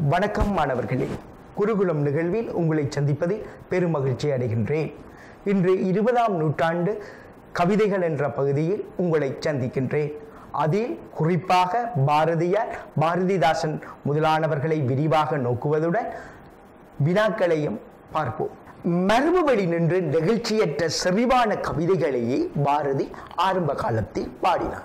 வணக்கம் மாணவர்களே குருகுலம் நிகழ்வில் உங்களை சந்திப்பதில் பெரும் மகிழ்ச்சி அடைகின்றேன் இன்று இருபதாம் நூற்றாண்டு கவிதைகள் என்ற பகுதியில் உங்களை சந்திக்கின்றேன் அதில் குறிப்பாக பாரதியார் பாரதிதாசன் முதலானவர்களை விரிவாக நோக்குவதுடன் வினாக்களையும் பார்ப்போம் மரபுவழி நின்று நெகிழ்ச்சியற்ற செறிவான கவிதைகளையே பாரதி ஆரம்ப காலத்தில் பாடினார்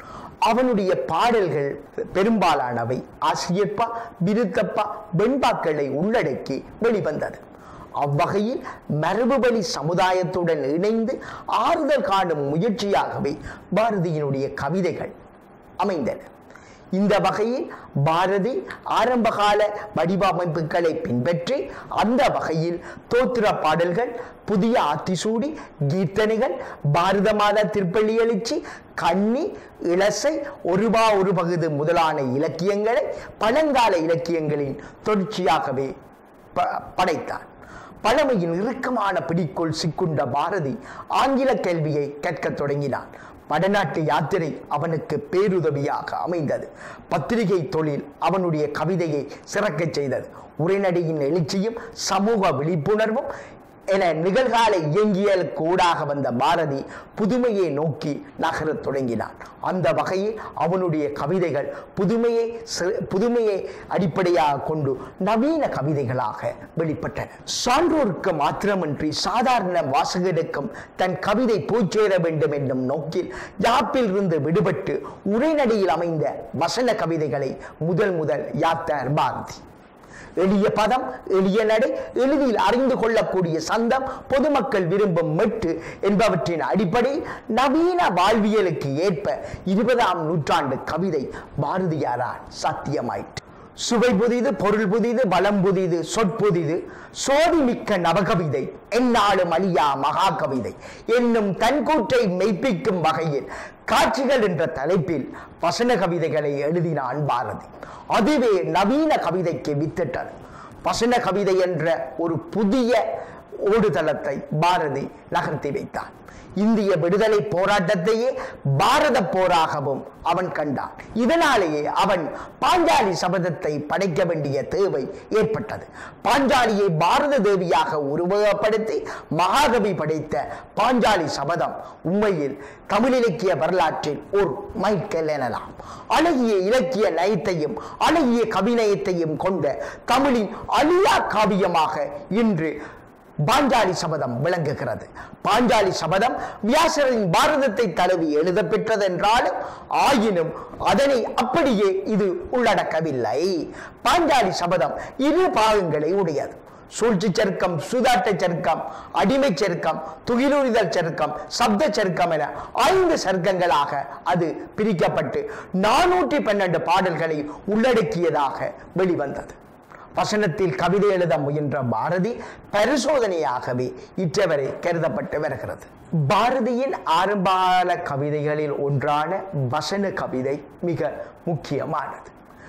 அவனுடைய பாடல்கள் பெரும்பாலானவை ஆசிரியப்பா விருத்தப்பா வெண்பாக்களை உள்ளடக்கி வெளிவந்தது அவ்வகையில் மரபுவழி சமுதாயத்துடன் இணைந்து ஆறுதல் காணும் முயற்சியாகவே பாரதியினுடைய கவிதைகள் அமைந்தன இந்த வகையில் பாரதி ஆரம்பகால வடிவமைப்புகளை பின்பற்றி அந்த வகையில் தோத்திர பாடல்கள் புதிய ஆத்திசூடி கீர்த்தனைகள் பாரத மாதா திருப்பள்ளி எழுச்சி கண்ணி இளசை ஒருபா ஒரு பகுது முதலான இலக்கியங்களை பழங்கால இலக்கியங்களின் தொடர்ச்சியாகவே ப- படைத்தார் பழமையின் இறுக்கமான பிடிக்குள் சிக்குண்ட பாரதி ஆங்கில கேள்வியை கற்கத் தொடங்கினான் வடநாட்டு யாத்திரை அவனுக்கு பேருதவியாக அமைந்தது பத்திரிகை தொழில் அவனுடைய கவிதையை சிறக்கச் செய்தது உரைநடையின் எழுச்சியும் சமூக விழிப்புணர்வும் என நிகழ்கால இயங்கியலுக்கு ஊடாக வந்த பாரதி புதுமையை நோக்கி நகரத் தொடங்கினான் அந்த வகையில் அவனுடைய கவிதைகள் புதுமையை சி- புதுமையை அடிப்படையாக கொண்டு நவீன கவிதைகளாக வெளிப்பட்டன சான்றோருக்கு மாத்திரமின்றி சாதாரண வாசகருக்கும் தன் கவிதை போய் சேர வேண்டும் என்னும் நோக்கில் யாப்பில் இருந்து விடுபட்டு உரைநடையில் அமைந்த வசன கவிதைகளை முதல் முதல் யாத்தார் பாரதி எளிய பதம் எளிய நடை எளிதில் அறிந்து கொள்ளக்கூடிய சந்தம் பொதுமக்கள் விரும்பும் மெட்டு என்பவற்றின் அடிப்படையில் நவீன வாழ்வியலுக்கு ஏற்ப இருபதாம் நூற்றாண்டு கவிதை பாரதியாரால் சாத்தியமாயிற்று சுவை புதிது பொருள் புதிது பலம் புதிது சொற்புதிது சோதி மிக்க நவகவிதை எந்நாளும் அழியா மகா கவிதை என்னும் தன் கூற்றை மெய்ப்பிக்கும் வகையில் காட்சிகள் என்ற தலைப்பில் வசன கவிதைகளை எழுதினான் பாரதி அதுவே நவீன கவிதைக்கு வித்திட்டது வசன கவிதை என்ற ஒரு புதிய ஓடுதளத்தை பாரதி நகர்த்தி வைத்தான் இந்திய விடுதலை போராட்டத்தையே பாரத போராகவும் அவன் கண்டான் இதனாலேயே அவன் பாஞ்சாலி சபதத்தை படைக்க வேண்டிய தேவை ஏற்பட்டது பாஞ்சாலியை பாரத தேவியாக உருவகப்படுத்தி மகாகவி படைத்த பாஞ்சாலி சபதம் உண்மையில் தமிழ் இலக்கிய வரலாற்றில் ஒரு மைல்கல் எனலாம் அழகிய இலக்கிய நயத்தையும் அழகிய கவிநயத்தையும் கொண்ட தமிழின் அழியா காவியமாக இன்று பாஞ்சாலி சபதம் விளங்குகிறது பாஞ்சாலி சபதம் வியாசரின் பாரதத்தை தழுவி எழுதப்பெற்றது என்றாலும் ஆயினும் அதனை அப்படியே இது உள்ளடக்கவில்லை பாஞ்சாலி சபதம் இரு பாகங்களை உடையது சூழ்ச்சி சருக்கம் சூதாட்ட சருக்கம் அடிமை சருக்கம் துகிலுரிதல் சருக்கம் சப்த சருக்கம் என ஐந்து சருக்கங்களாக அது பிரிக்கப்பட்டு நானூற்றி பன்னெண்டு பாடல்களை உள்ளடக்கியதாக வெளிவந்தது வசனத்தில் கவிதை எழுத முயன்ற பாரதி பரிசோதனையாகவே இற்றவரை கருதப்பட்டு வருகிறது பாரதியின் ஆரம்பகால கவிதைகளில் ஒன்றான வசன கவிதை மிக முக்கியமானது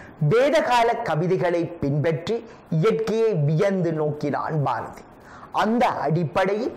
வேதகால கவிதைகளை பின்பற்றி இயற்கையை வியந்து நோக்கினான் பாரதி அந்த அடிப்படையில்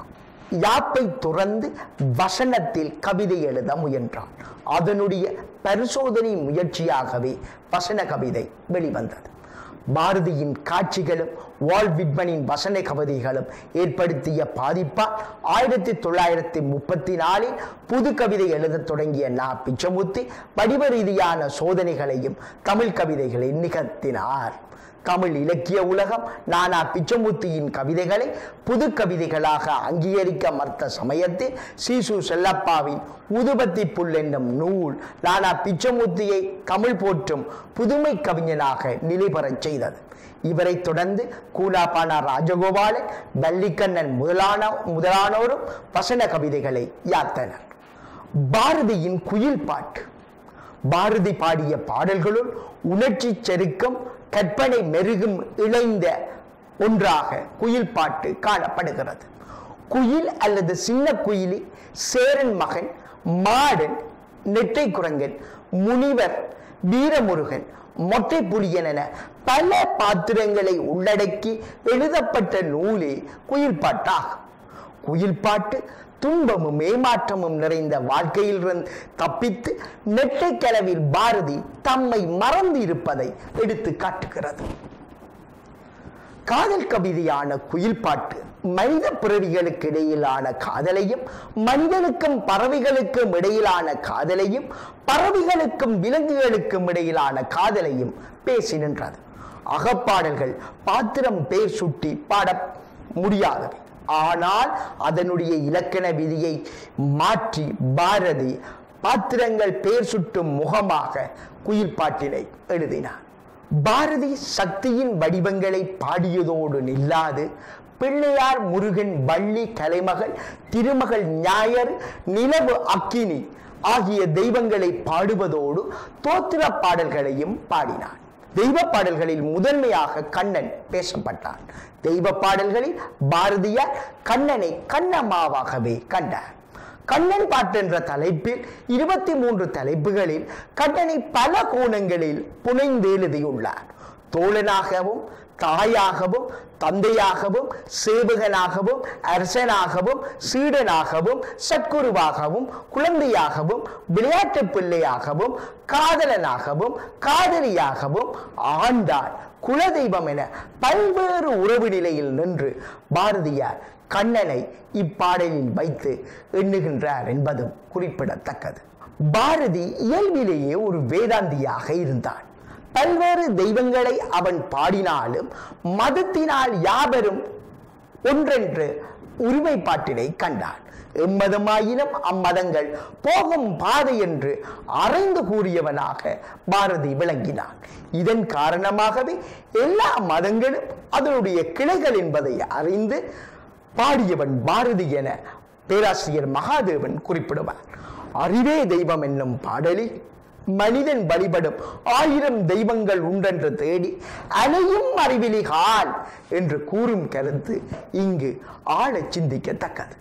யாப்பை துறந்து வசனத்தில் கவிதை எழுத முயன்றான் அதனுடைய பரிசோதனை முயற்சியாகவே வசன கவிதை வெளிவந்தது பாரதியின் காட்சிகளும் வால் விட்மனின் வசன கவிதைகளும் ஏற்படுத்திய பாதிப்பால் ஆயிரத்தி தொள்ளாயிரத்தி முப்பத்தி நாலில் புது கவிதை எழுதத் தொடங்கிய நா பிச்சமூர்த்தி வடிவ ரீதியான சோதனைகளையும் தமிழ் கவிதைகளில் நிகழ்த்தினார் தமிழ் இலக்கிய உலகம் நானா பிச்சமூர்த்தியின் கவிதைகளை புது கவிதைகளாக அங்கீகரிக்க மறுத்த சமயத்தில் சீசு செல்லப்பாவின் உதுபத்தி புல் என்னும் நூல் நானா பிச்சமூர்த்தியை தமிழ் போற்றும் புதுமை கவிஞனாக நிலைபெறச் செய்தது இவரை தொடர்ந்து கூலாபானா ராஜகோபாலன் வள்ளிக்கண்ணன் முதலான முதலானோரும் வசன கவிதைகளை யாத்தனர் பாரதியின் குயில் பாட்டு பாரதி பாடிய பாடல்களுள் உணர்ச்சி செருக்கம் கற்பனை மெருகும் இணைந்த ஒன்றாக குயில் பாட்டு காணப்படுகிறது குயில் அல்லது சின்ன குயிலி சேரன் மகன் மாடன் நெட்டை குரங்கன் முனிவர் வீரமுருகன் மொட்டை புலியன் என பல பாத்திரங்களை உள்ளடக்கி எழுதப்பட்ட நூலே குயில் பாட்டாகும் குயில் பாட்டு துன்பமும் ஏமாற்றமும் நிறைந்த வாழ்க்கையிலிருந்து தப்பித்து நெட்டைக்களவில் பாரதி தம்மை மறந்து இருப்பதை எடுத்து காட்டுகிறது காதல் கவிதையான குயில் பாட்டு மனித பிறவிகளுக்கு இடையிலான காதலையும் மனிதனுக்கும் பறவைகளுக்கும் இடையிலான காதலையும் பறவைகளுக்கும் விலங்குகளுக்கும் இடையிலான காதலையும் பேசி நின்றது அகப்பாடல்கள் பாத்திரம் பேர் சுட்டி பாட முடியாதவை ஆனால் அதனுடைய இலக்கண விதியை மாற்றி பாரதி பாத்திரங்கள் பேர் சுட்டும் முகமாக குயில் பாட்டினை எழுதினார் பாரதி சக்தியின் வடிவங்களை பாடியதோடு நில்லாது பிள்ளையார் முருகன் வள்ளி கலைமகள் திருமகள் ஞாயர் நிலவு அக்கினி ஆகிய தெய்வங்களை பாடுவதோடு தோத்திர பாடல்களையும் பாடினார் தெய்வ பாடல்களில் முதன்மையாக கண்ணன் பேசப்பட்டான் தெய்வ பாடல்களில் பாரதியார் கண்ணனை கண்ணம்மாவாகவே கண்டார் கண்ணன் பாட்டு என்ற தலைப்பில் இருபத்தி மூன்று தலைப்புகளில் கண்ணனை பல கோணங்களில் புனைந்து எழுதியுள்ளார் தோழனாகவும் தாயாகவும் தந்தையாகவும் சேவகனாகவும் அரசனாகவும் சீடனாகவும் சத்குருவாகவும் குழந்தையாகவும் விளையாட்டு பிள்ளையாகவும் காதலனாகவும் காதலியாகவும் ஆண்டாள் குலதெய்வம் என பல்வேறு உறவு நிலையில் நின்று பாரதியார் கண்ணனை இப்பாடலில் வைத்து எண்ணுகின்றார் என்பதும் குறிப்பிடத்தக்கது பாரதி இயல்பிலேயே ஒரு வேதாந்தியாக இருந்தான் பல்வேறு தெய்வங்களை அவன் பாடினாலும் மதத்தினால் யாவரும் ஒன்றென்று உரிமைப்பாட்டினை கண்டான் எம்மதமாயினும் அம்மதங்கள் போகும் பாதை என்று அறைந்து கூறியவனாக பாரதி விளங்கினான் இதன் காரணமாகவே எல்லா மதங்களும் அதனுடைய கிளைகள் என்பதை அறிந்து பாடியவன் பாரதி என பேராசிரியர் மகாதேவன் குறிப்பிடுவார் அறிவே தெய்வம் என்னும் பாடலில் மனிதன் வழிபடும் ஆயிரம் தெய்வங்கள் உண்டென்று தேடி அனையும் அறிவிலிகால் என்று கூறும் கருத்து இங்கு ஆழச் சிந்திக்கத்தக்கது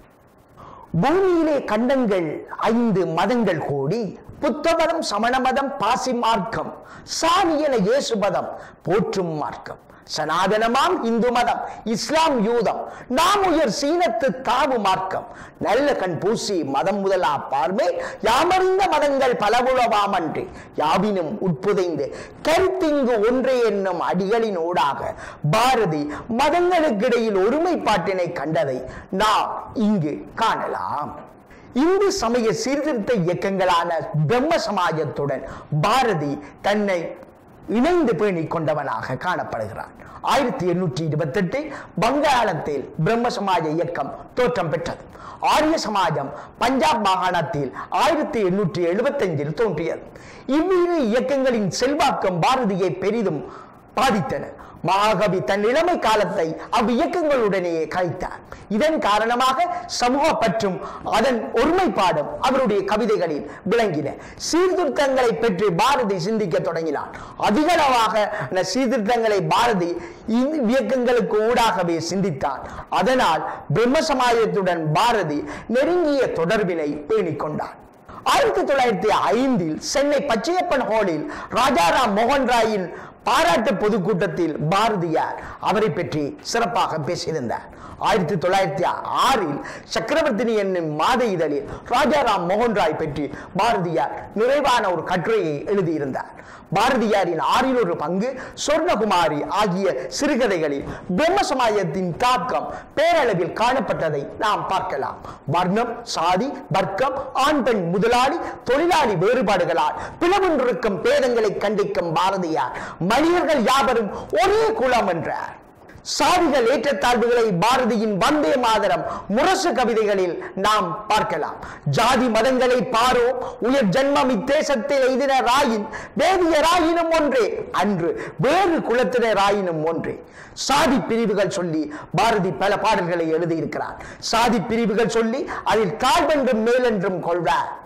பூமியிலே கண்டங்கள் ஐந்து மதங்கள் கூடி புத்த மதம் சமண மதம் பாசி மார்க்கம் சாமியன இயேசு மதம் போற்றும் மார்க்கம் சனாதனமாம் இந்து மதம் இஸ்லாம் யூதம் நாம் உயர் சீனத்து தாவு மார்க்கம் நல்ல கண் பூசி மதம் முதலா பார்வை யாமறிந்த மதங்கள் பலவுளவாமன்றி யாவினும் உட்புதைந்து கருத்திங்கு ஒன்றே என்னும் அடிகளின் ஊடாக பாரதி மதங்களுக்கிடையில் ஒருமைப்பாட்டினை கண்டதை நாம் இங்கு காணலாம் இந்து சமய சீர்திருத்த இயக்கங்களான பிரம்ம சமாஜத்துடன் பாரதி தன்னை இணைந்து பேணிக் கொண்டவனாக காணப்படுகிறான் ஆயிரத்தி எண்ணூற்றி இருபத்தி எட்டில் வங்காளத்தில் பிரம்ம சமாஜ இயக்கம் தோற்றம் பெற்றது ஆரிய சமாஜம் பஞ்சாப் மாகாணத்தில் ஆயிரத்தி எண்ணூற்றி எழுபத்தஞ்சில் தோன்றியது இவ்விரு இயக்கங்களின் செல்வாக்கம் பாரதியை பெரிதும் பாதித்தன மகாகவி தன் இளமை காலத்தை அவ்வியக்கங்களுடனேயே கழித்தார் இதன் காரணமாக சமூக பற்றும் அதன் ஒருமைப்பாடும் அவருடைய கவிதைகளில் விளங்கின சீர்திருத்தங்களை பற்றி பாரதி சிந்திக்க தொடங்கினார் அதிகளவாக இந்த சீர்திருத்தங்களை பாரதி இந்த இயக்கங்களுக்கு ஊடாகவே சிந்தித்தார் அதனால் பிரம்ம சமாஜத்துடன் பாரதி நெருங்கிய தொடர்பினை பேணிக் கொண்டார் ஆயிரத்தி தொள்ளாயிரத்தி ஐந்தில் சென்னை பச்சையப்பன் ஹாலில் ராஜாராம் மோகன் ராயின் பாராட்டு பொதுக்கூட்டத்தில் பாரதியார் அவரை பற்றி சிறப்பாக பேசியிருந்தார் ஆயிரத்தி தொள்ளாயிரத்தி ஆறில் சக்கரவர்த்தினி என்னும் மாத இதழில் ராஜாராம் மோகன் ராய் பற்றி பாரதியார் நிறைவான ஒரு கட்டுரையை எழுதியிருந்தார் பாரதியாரின் ஆறில் ஒரு பங்கு சொர்ணகுமாரி ஆகிய சிறுகதைகளில் பிரம்ம சமாஜத்தின் தாக்கம் பேரளவில் காணப்பட்டதை நாம் பார்க்கலாம் வர்ணம் சாதி வர்க்கம் ஆண் பெண் முதலாளி தொழிலாளி வேறுபாடுகளால் பிளவொன்றிருக்கும் பேதங்களை கண்டிக்கும் பாரதியார் மனிதர்கள் யாவரும் ஒரே குலம் என்றார் சாதிகள் ஏற்றத்தாழ்வுகளை பாரதியின் வந்தே மாதரம் முரசு கவிதைகளில் நாம் பார்க்கலாம் ஜாதி மதங்களை பாரோம் உயர் ஜென்மம் இத்தேசத்தில் எய்தினராயின் வேதியராயினும் ஒன்றே அன்று வேறு குலத்தினராயினும் ஒன்றே சாதி பிரிவுகள் சொல்லி பாரதி பல பாடல்களை எழுதியிருக்கிறார் சாதி பிரிவுகள் சொல்லி அதில் தாழ்வென்றும் மேலென்றும் கொள்வார்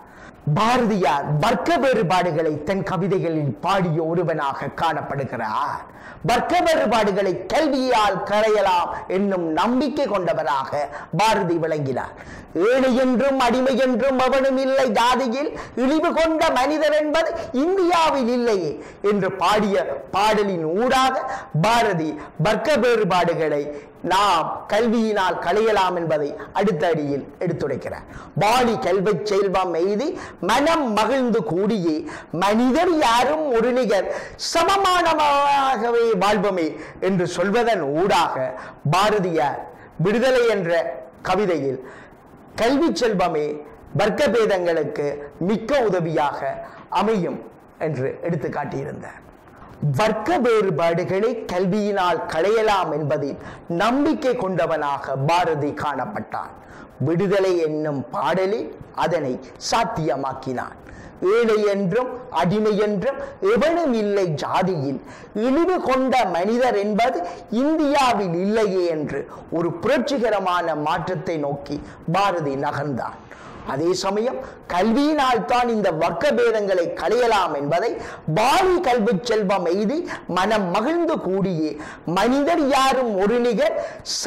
பாரதியார் வர்க்க வேறுபாடுகளை தன் கவிதைகளில் பாடிய ஒருவனாக காணப்படுகிறார் வர்க்க வேறுபாடுகளை கல்வியால் கரையலாம் என்னும் நம்பிக்கை கொண்டவராக பாரதி விளங்கினார் ஏழை என்றும் அடிமை என்றும் அவனும் இல்லை ஜாதியில் இழிவு கொண்ட மனிதர் என்பது இந்தியாவில் இல்லையே என்று பாடிய பாடலின் ஊடாக பாரதி வர்க்க வேறுபாடுகளை நாம் கல்வியினால் களையலாம் என்பதை அடுத்த அடியில் எடுத்துரைக்கிறார் வாலி கல்வி செல்வம் எய்தி மனம் மகிழ்ந்து கூடியே மனிதர் யாரும் ஒரு நிகர் சமமானமாகவே வாழ்வமே என்று சொல்வதன் ஊடாக பாரதியார் விடுதலை என்ற கவிதையில் கல்வி செல்வமே வர்க்க பேதங்களுக்கு மிக்க உதவியாக அமையும் என்று எடுத்து காட்டியிருந்தார் வர்க்க வேறுபாடுகளை கல்வியினால் களையலாம் என்பதில் நம்பிக்கை கொண்டவனாக பாரதி காணப்பட்டான் விடுதலை என்னும் பாடலில் அதனை சாத்தியமாக்கினான் ஏழை என்றும் அடிமை என்றும் எவனும் இல்லை ஜாதியில் இழிவு கொண்ட மனிதர் என்பது இந்தியாவில் இல்லையே என்று ஒரு புரட்சிகரமான மாற்றத்தை நோக்கி பாரதி நகர்ந்தான் அதே சமயம் கல்வியினால் தான் இந்த வர்க்க பேதங்களை களையலாம் என்பதை பாலி கல்வி செல்வம் எய்தி மனம் மகிழ்ந்து கூடியே மனிதர் யாரும் ஒரு நிகர்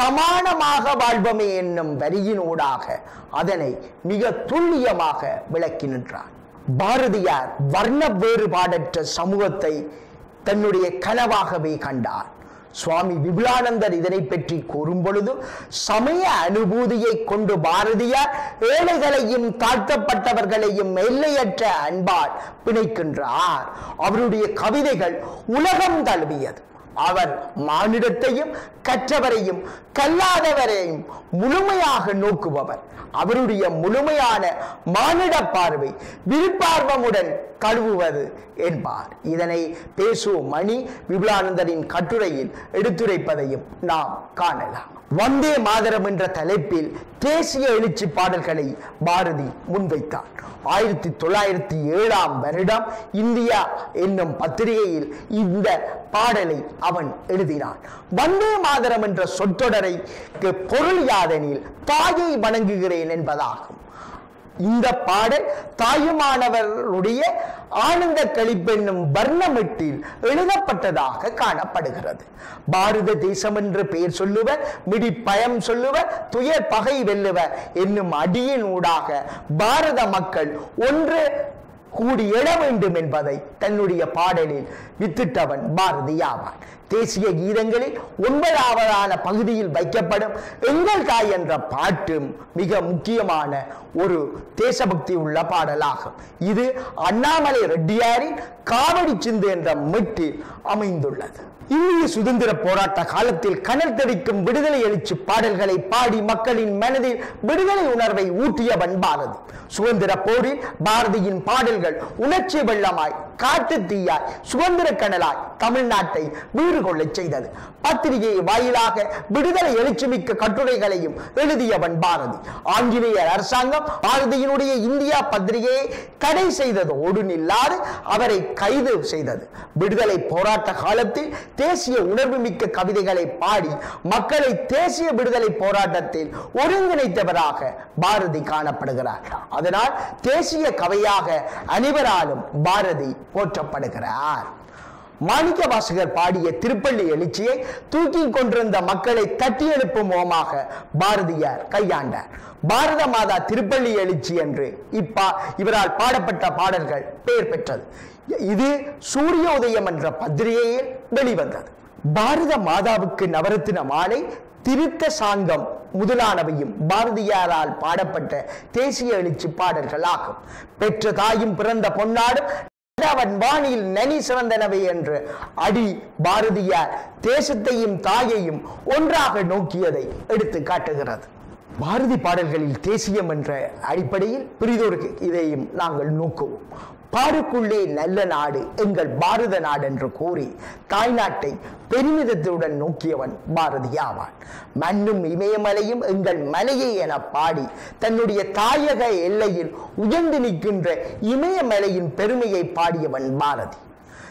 சமானமாக வாழ்வமே என்னும் வரியினூடாக அதனை மிக துல்லியமாக விளக்கி நின்றார் பாரதியார் வர்ண வேறுபாடற்ற சமூகத்தை தன்னுடைய கனவாகவே கண்டார் சுவாமி விபுலானந்தர் இதனை பற்றி கூறும் பொழுது சமய அனுபூதியை கொண்டு பாரதியார் ஏழைகளையும் தாழ்த்தப்பட்டவர்களையும் எல்லையற்ற அன்பால் பிணைக்கின்றார் அவருடைய கவிதைகள் உலகம் தழுவியது அவர் மானிடத்தையும் கற்றவரையும் கல்லாதவரையும் முழுமையாக நோக்குபவர் அவருடைய முழுமையான மானிட பார்வை விருப்பார்வமுடன் கழுவுவது என்பார் இதனை பேசு மணி விபுலானந்தரின் கட்டுரையில் எடுத்துரைப்பதையும் நாம் காணலாம் வந்தே மாதரம் என்ற தலைப்பில் தேசிய எழுச்சி பாடல்களை பாரதி முன்வைத்தார் ஆயிரத்தி தொள்ளாயிரத்தி ஏழாம் வருடம் இந்தியா என்னும் பத்திரிகையில் இந்த பாடலை அவன் எழுதினான் வந்தே மாதரம் என்ற சொற்றொடரை பொருள் யாதெனில் தாயை வணங்குகிறேன் என்பதாகும் இந்த பாடல் தாயுமானவருடைய ஆனந்த கழிப்பென்னும் வர்ணமிட்டில் எழுதப்பட்டதாக காணப்படுகிறது பாரத தேசம் என்று பெயர் சொல்லுவர் மிடி பயம் சொல்லுவர் துயர் பகை வெல்லுவர் என்னும் அடியின் ஊடாக பாரத மக்கள் ஒன்று கூடி எழ வேண்டும் என்பதை தன்னுடைய பாடலில் வித்திட்டவன் பாரதியாவான் தேசிய கீதங்களில் ஒன்பதாவதான பகுதியில் வைக்கப்படும் எங்கள் தாய் என்ற பாட்டும் மிக முக்கியமான ஒரு தேசபக்தி உள்ள பாடலாகும் இது அண்ணாமலை ரெட்டியாரின் காவடி சிந்து என்ற மெட்டில் அமைந்துள்ளது இந்திய சுதந்திர போராட்ட காலத்தில் கனல் தெரிக்கும் விடுதலை எழுச்சி பாடல்களை பாடி மக்களின் மனதில் விடுதலை உணர்வை ஊட்டியவன் பாரதி சுதந்திர போரில் பாரதியின் பாடல்கள் உணர்ச்சி வெள்ளமாய் காட்டு தீயாய் சுதந்திர கனலாய் தமிழ்நாட்டை வீறு கொள்ளச் செய்தது பத்திரிகை வாயிலாக விடுதலை எழுச்சிமிக்க கட்டுரைகளையும் எழுதியவன் பாரதி ஆங்கிலேயர் அரசாங்கம் பாரதியினுடைய இந்தியா பத்திரிகையை தடை செய்ததோடு நில்லாது அவரை கைது செய்தது விடுதலை போராட்ட காலத்தில் தேசிய உணர்வுமிக்க கவிதைகளை பாடி மக்களை தேசிய விடுதலை போராட்டத்தில் ஒருங்கிணைத்தவராக பாரதி காணப்படுகிறார் அதனால் தேசிய கவையாக அனைவராலும் பாரதி போற்றப்படுகிறார் மாணிக்க வாசகர் பாடிய திருப்பள்ளி எழுச்சியை தூக்கி கொண்டிருந்த மக்களை தட்டி எழுப்பும் முகமாக பாரதியார் கையாண்டார் பாரத மாதா திருப்பள்ளி எழுச்சி என்று இப்பா இவரால் பாடப்பட்ட பாடல்கள் பெயர் பெற்றது இது சூரிய உதயம் என்ற பத்திரிகையில் வெளிவந்தது பாரத மாதாவுக்கு நவரத்தின மாலை திருத்த சாங்கம் முதலானவையும் பாரதியாரால் பாடப்பட்ட தேசிய எழுச்சி பாடல்கள் ஆகும் பெற்ற தாயும் பிறந்த பொன்னாடும் அவன் வானில் நனி சிறந்தனவை என்று அடி பாரதியார் தேசத்தையும் தாயையும் ஒன்றாக நோக்கியதை எடுத்து காட்டுகிறது பாரதி பாடல்களில் தேசியம் என்ற அடிப்படையில் பிரிதொரு இதையும் நாங்கள் நோக்குவோம் பாருக்குள்ளே நல்ல நாடு எங்கள் பாரத நாடு என்று கூறி தாய்நாட்டை பெருமிதத்துடன் நோக்கியவன் பாரதியாவான் மண்ணும் இமயமலையும் எங்கள் மலையை என பாடி தன்னுடைய தாயக எல்லையில் உயர்ந்து நிற்கின்ற இமயமலையின் பெருமையை பாடியவன் பாரதி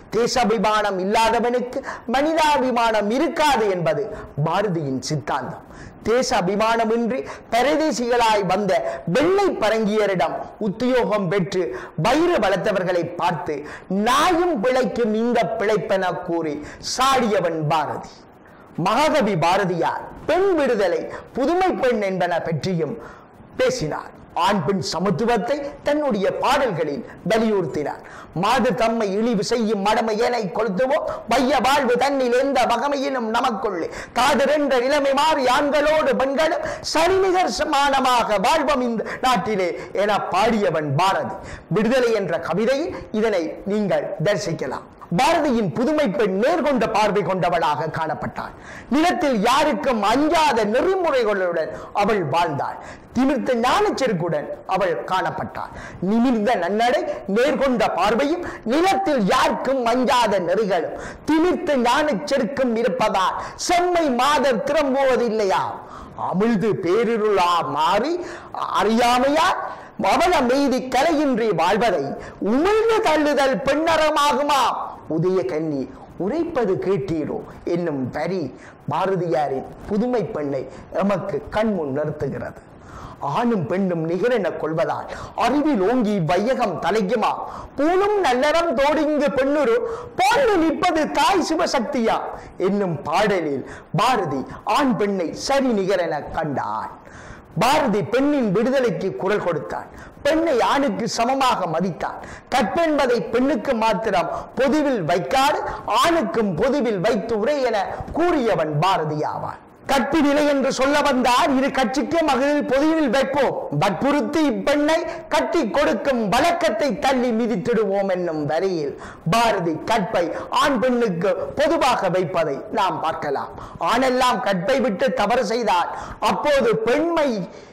தேசாபிமானம் இல்லாதவனுக்கு மனிதாபிமானம் இருக்காது என்பது பாரதியின் சித்தாந்தம் தேச அபிமானமின்றி பரதேசிகளாய் வந்த வெள்ளை பரங்கியரிடம் உத்தியோகம் பெற்று வயிறு வளர்த்தவர்களை பார்த்து நாயும் பிழைக்கும் இந்த பிழைப்பென கூறி சாடியவன் பாரதி மகாகவி பாரதியார் பெண் விடுதலை புதுமை பெண் என்பன பற்றியும் பேசினார் ஆண் பெண் சமத்துவத்தை தன்னுடைய பாடல்களில் வலியுறுத்தினார் மாது தம்மை இழிவு செய்யும் மடமையனை கொளுத்துவோ வைய வாழ்வு தன்னில் எந்த வகமையிலும் நமக்குள்ளே காதிரென்ற நிலைமை மாறி ஆண்களோடு பெண்களும் சரிநிகர் சமானமாக வாழ்வம் இந்த நாட்டிலே என பாடியவன் பாரதி விடுதலை என்ற கவிதையில் இதனை நீங்கள் தரிசிக்கலாம் பாரதியின் புதுமை பெண் நேர்கொண்ட பார்வை கொண்டவளாக காணப்பட்டாள் நிலத்தில் யாருக்கும் அஞ்சாத நெறிமுறைகளுடன் அவள் வாழ்ந்தாள் திமிர்த்த ஞானச்செருக்குடன் அவள் காணப்பட்டாள் நிமிர்ந்த நன்னடை நேர்கொண்ட பார்வையும் நிலத்தில் யாருக்கும் அஞ்சாத நெறிகளும் திமிர்த்த ஞானச்செருக்கும் இருப்பதால் செம்மை மாதர் திரும்புவதில்லையா அமிழ்து பேரிருளா மாறி அறியாமையால் அவன மீதி கலையின்றி வாழ்வதை உமிழ்ந்து தள்ளுதல் பெண்ணறமாகுமா உதய கன்னி உரைப்பது கேட்டீரோ என்னும் வரி பாரதியாரின் புதுமை பெண்ணை எமக்கு கண்முன் நிறுத்துகிறது ஆணும் பெண்ணும் நிகரென கொள்வதால் அறிவில் ஓங்கி வையகம் தலைக்குமா பூணும் நல்லறம் தோடிங்கு பெண்ணுரு பாண்டு நிற்பது தாய் சிவசக்தியா என்னும் பாடலில் பாரதி ஆண் பெண்ணை சரி நிகரென கண்டான் பாரதி பெண்ணின் விடுதலைக்கு குரல் கொடுத்தான் பெண்ணை ஆணுக்கு சமமாக மதித்தான் கற்பென்பதை பெண்ணுக்கு மாத்திரம் பொதுவில் வைக்காது ஆணுக்கும் பொதுவில் வைத்து உரை என கூறியவன் பாரதி ஆவான் கற்பு நிலை என்று சொல்ல வந்தார் இரு கட்சிக்கு மகளிர் பொதுவில் வைப்போம் வற்புறுத்தி இப்பெண்ணை கட்டி கொடுக்கும் வழக்கத்தை தள்ளி மிதித்திடுவோம் என்னும் வரியில் பாரதி கற்பை ஆண் பெண்ணுக்கு பொதுவாக வைப்பதை நாம் பார்க்கலாம் ஆணெல்லாம் கற்பை விட்டு தவறு செய்தால் அப்போது பெண்மை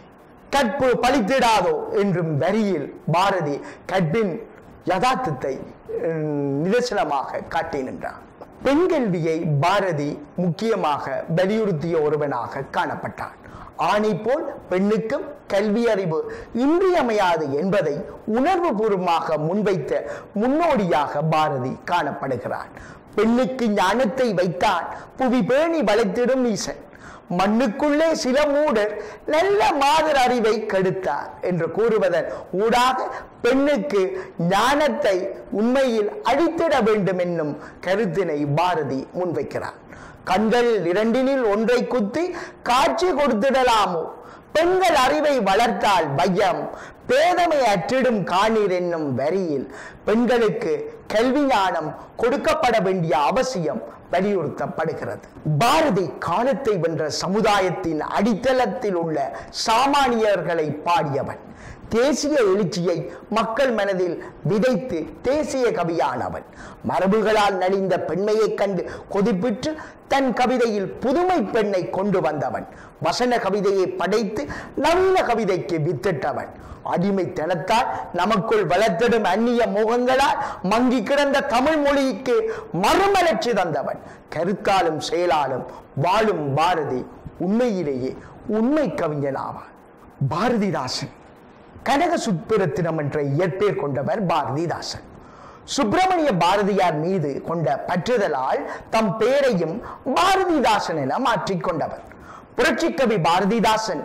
கற்பு பழித்திடாதோ என்றும் வரியில் பாரதி கற்பின் யதார்த்தத்தை உம், நிதர்சனமாக காட்டி நின்றார் பெண் கல்வியை பாரதி முக்கியமாக வலியுறுத்திய ஒருவனாக காணப்பட்டான் ஆணை போல் பெண்ணுக்கும் கல்வி அறிவு இன்றியமையாது என்பதை உணர்வுபூர்வமாக முன்வைத்த முன்னோடியாக பாரதி காணப்படுகிறான் பெண்ணுக்கு ஞானத்தை வைத்தான் புவி பேணி வளைத்திடும் ஈசன் மண்ணுக்குள்ளே சில மூடர் நல்ல மாதர் அறிவை கெடுத்தார் என்று கூறுவதன் ஊடாக பெண்ணுக்கு ஞானத்தை உண்மையில் அழித்திட வேண்டும் என்னும் கருத்தினை பாரதி முன்வைக்கிறார் கண்கள் இரண்டினில் ஒன்றை குத்தி காட்சி கொடுத்திடலாமோ பெண்கள் அறிவை வளர்த்தால் பயம் பேதமை அற்றிடும் காணீர் என்னும் வரியில் பெண்களுக்கு கல்வி ஞானம் கொடுக்கப்பட வேண்டிய அவசியம் வலியுறுத்தப்படுகிறது பாரதி காலத்தை வென்ற சமுதாயத்தின் அடித்தளத்தில் உள்ள சாமானியர்களை பாடியவன் தேசிய எழுச்சியை மக்கள் மனதில் விதைத்து தேசிய கவியானவன் மரபுகளால் நலிந்த பெண்மையைக் கண்டு கொதிப்பிற்று தன் கவிதையில் புதுமை பெண்ணை கொண்டு வந்தவன் வசன கவிதையை படைத்து நவீன கவிதைக்கு வித்திட்டவன் அடிமைத்தனத்தால் நமக்குள் வளர்த்திடும் அந்நிய முகங்களால் மங்கி கிடந்த தமிழ் மொழிக்கு மறுமலர்ச்சி தந்தவன் கருத்தாலும் செயலாலும் வாழும் பாரதி உண்மையிலேயே உண்மை கவிஞனாவான் பாரதிதாசன் கனக சுப்பிரத்தினம் என்ற இயற்பெயர் கொண்டவர் பாரதிதாசன் சுப்பிரமணிய பாரதியார் மீது கொண்ட பற்றுதலால் தம் பெயரையும் பாரதிதாசன் என மாற்றிக்கொண்டவர் புரட்சிக்கவி பாரதிதாசன்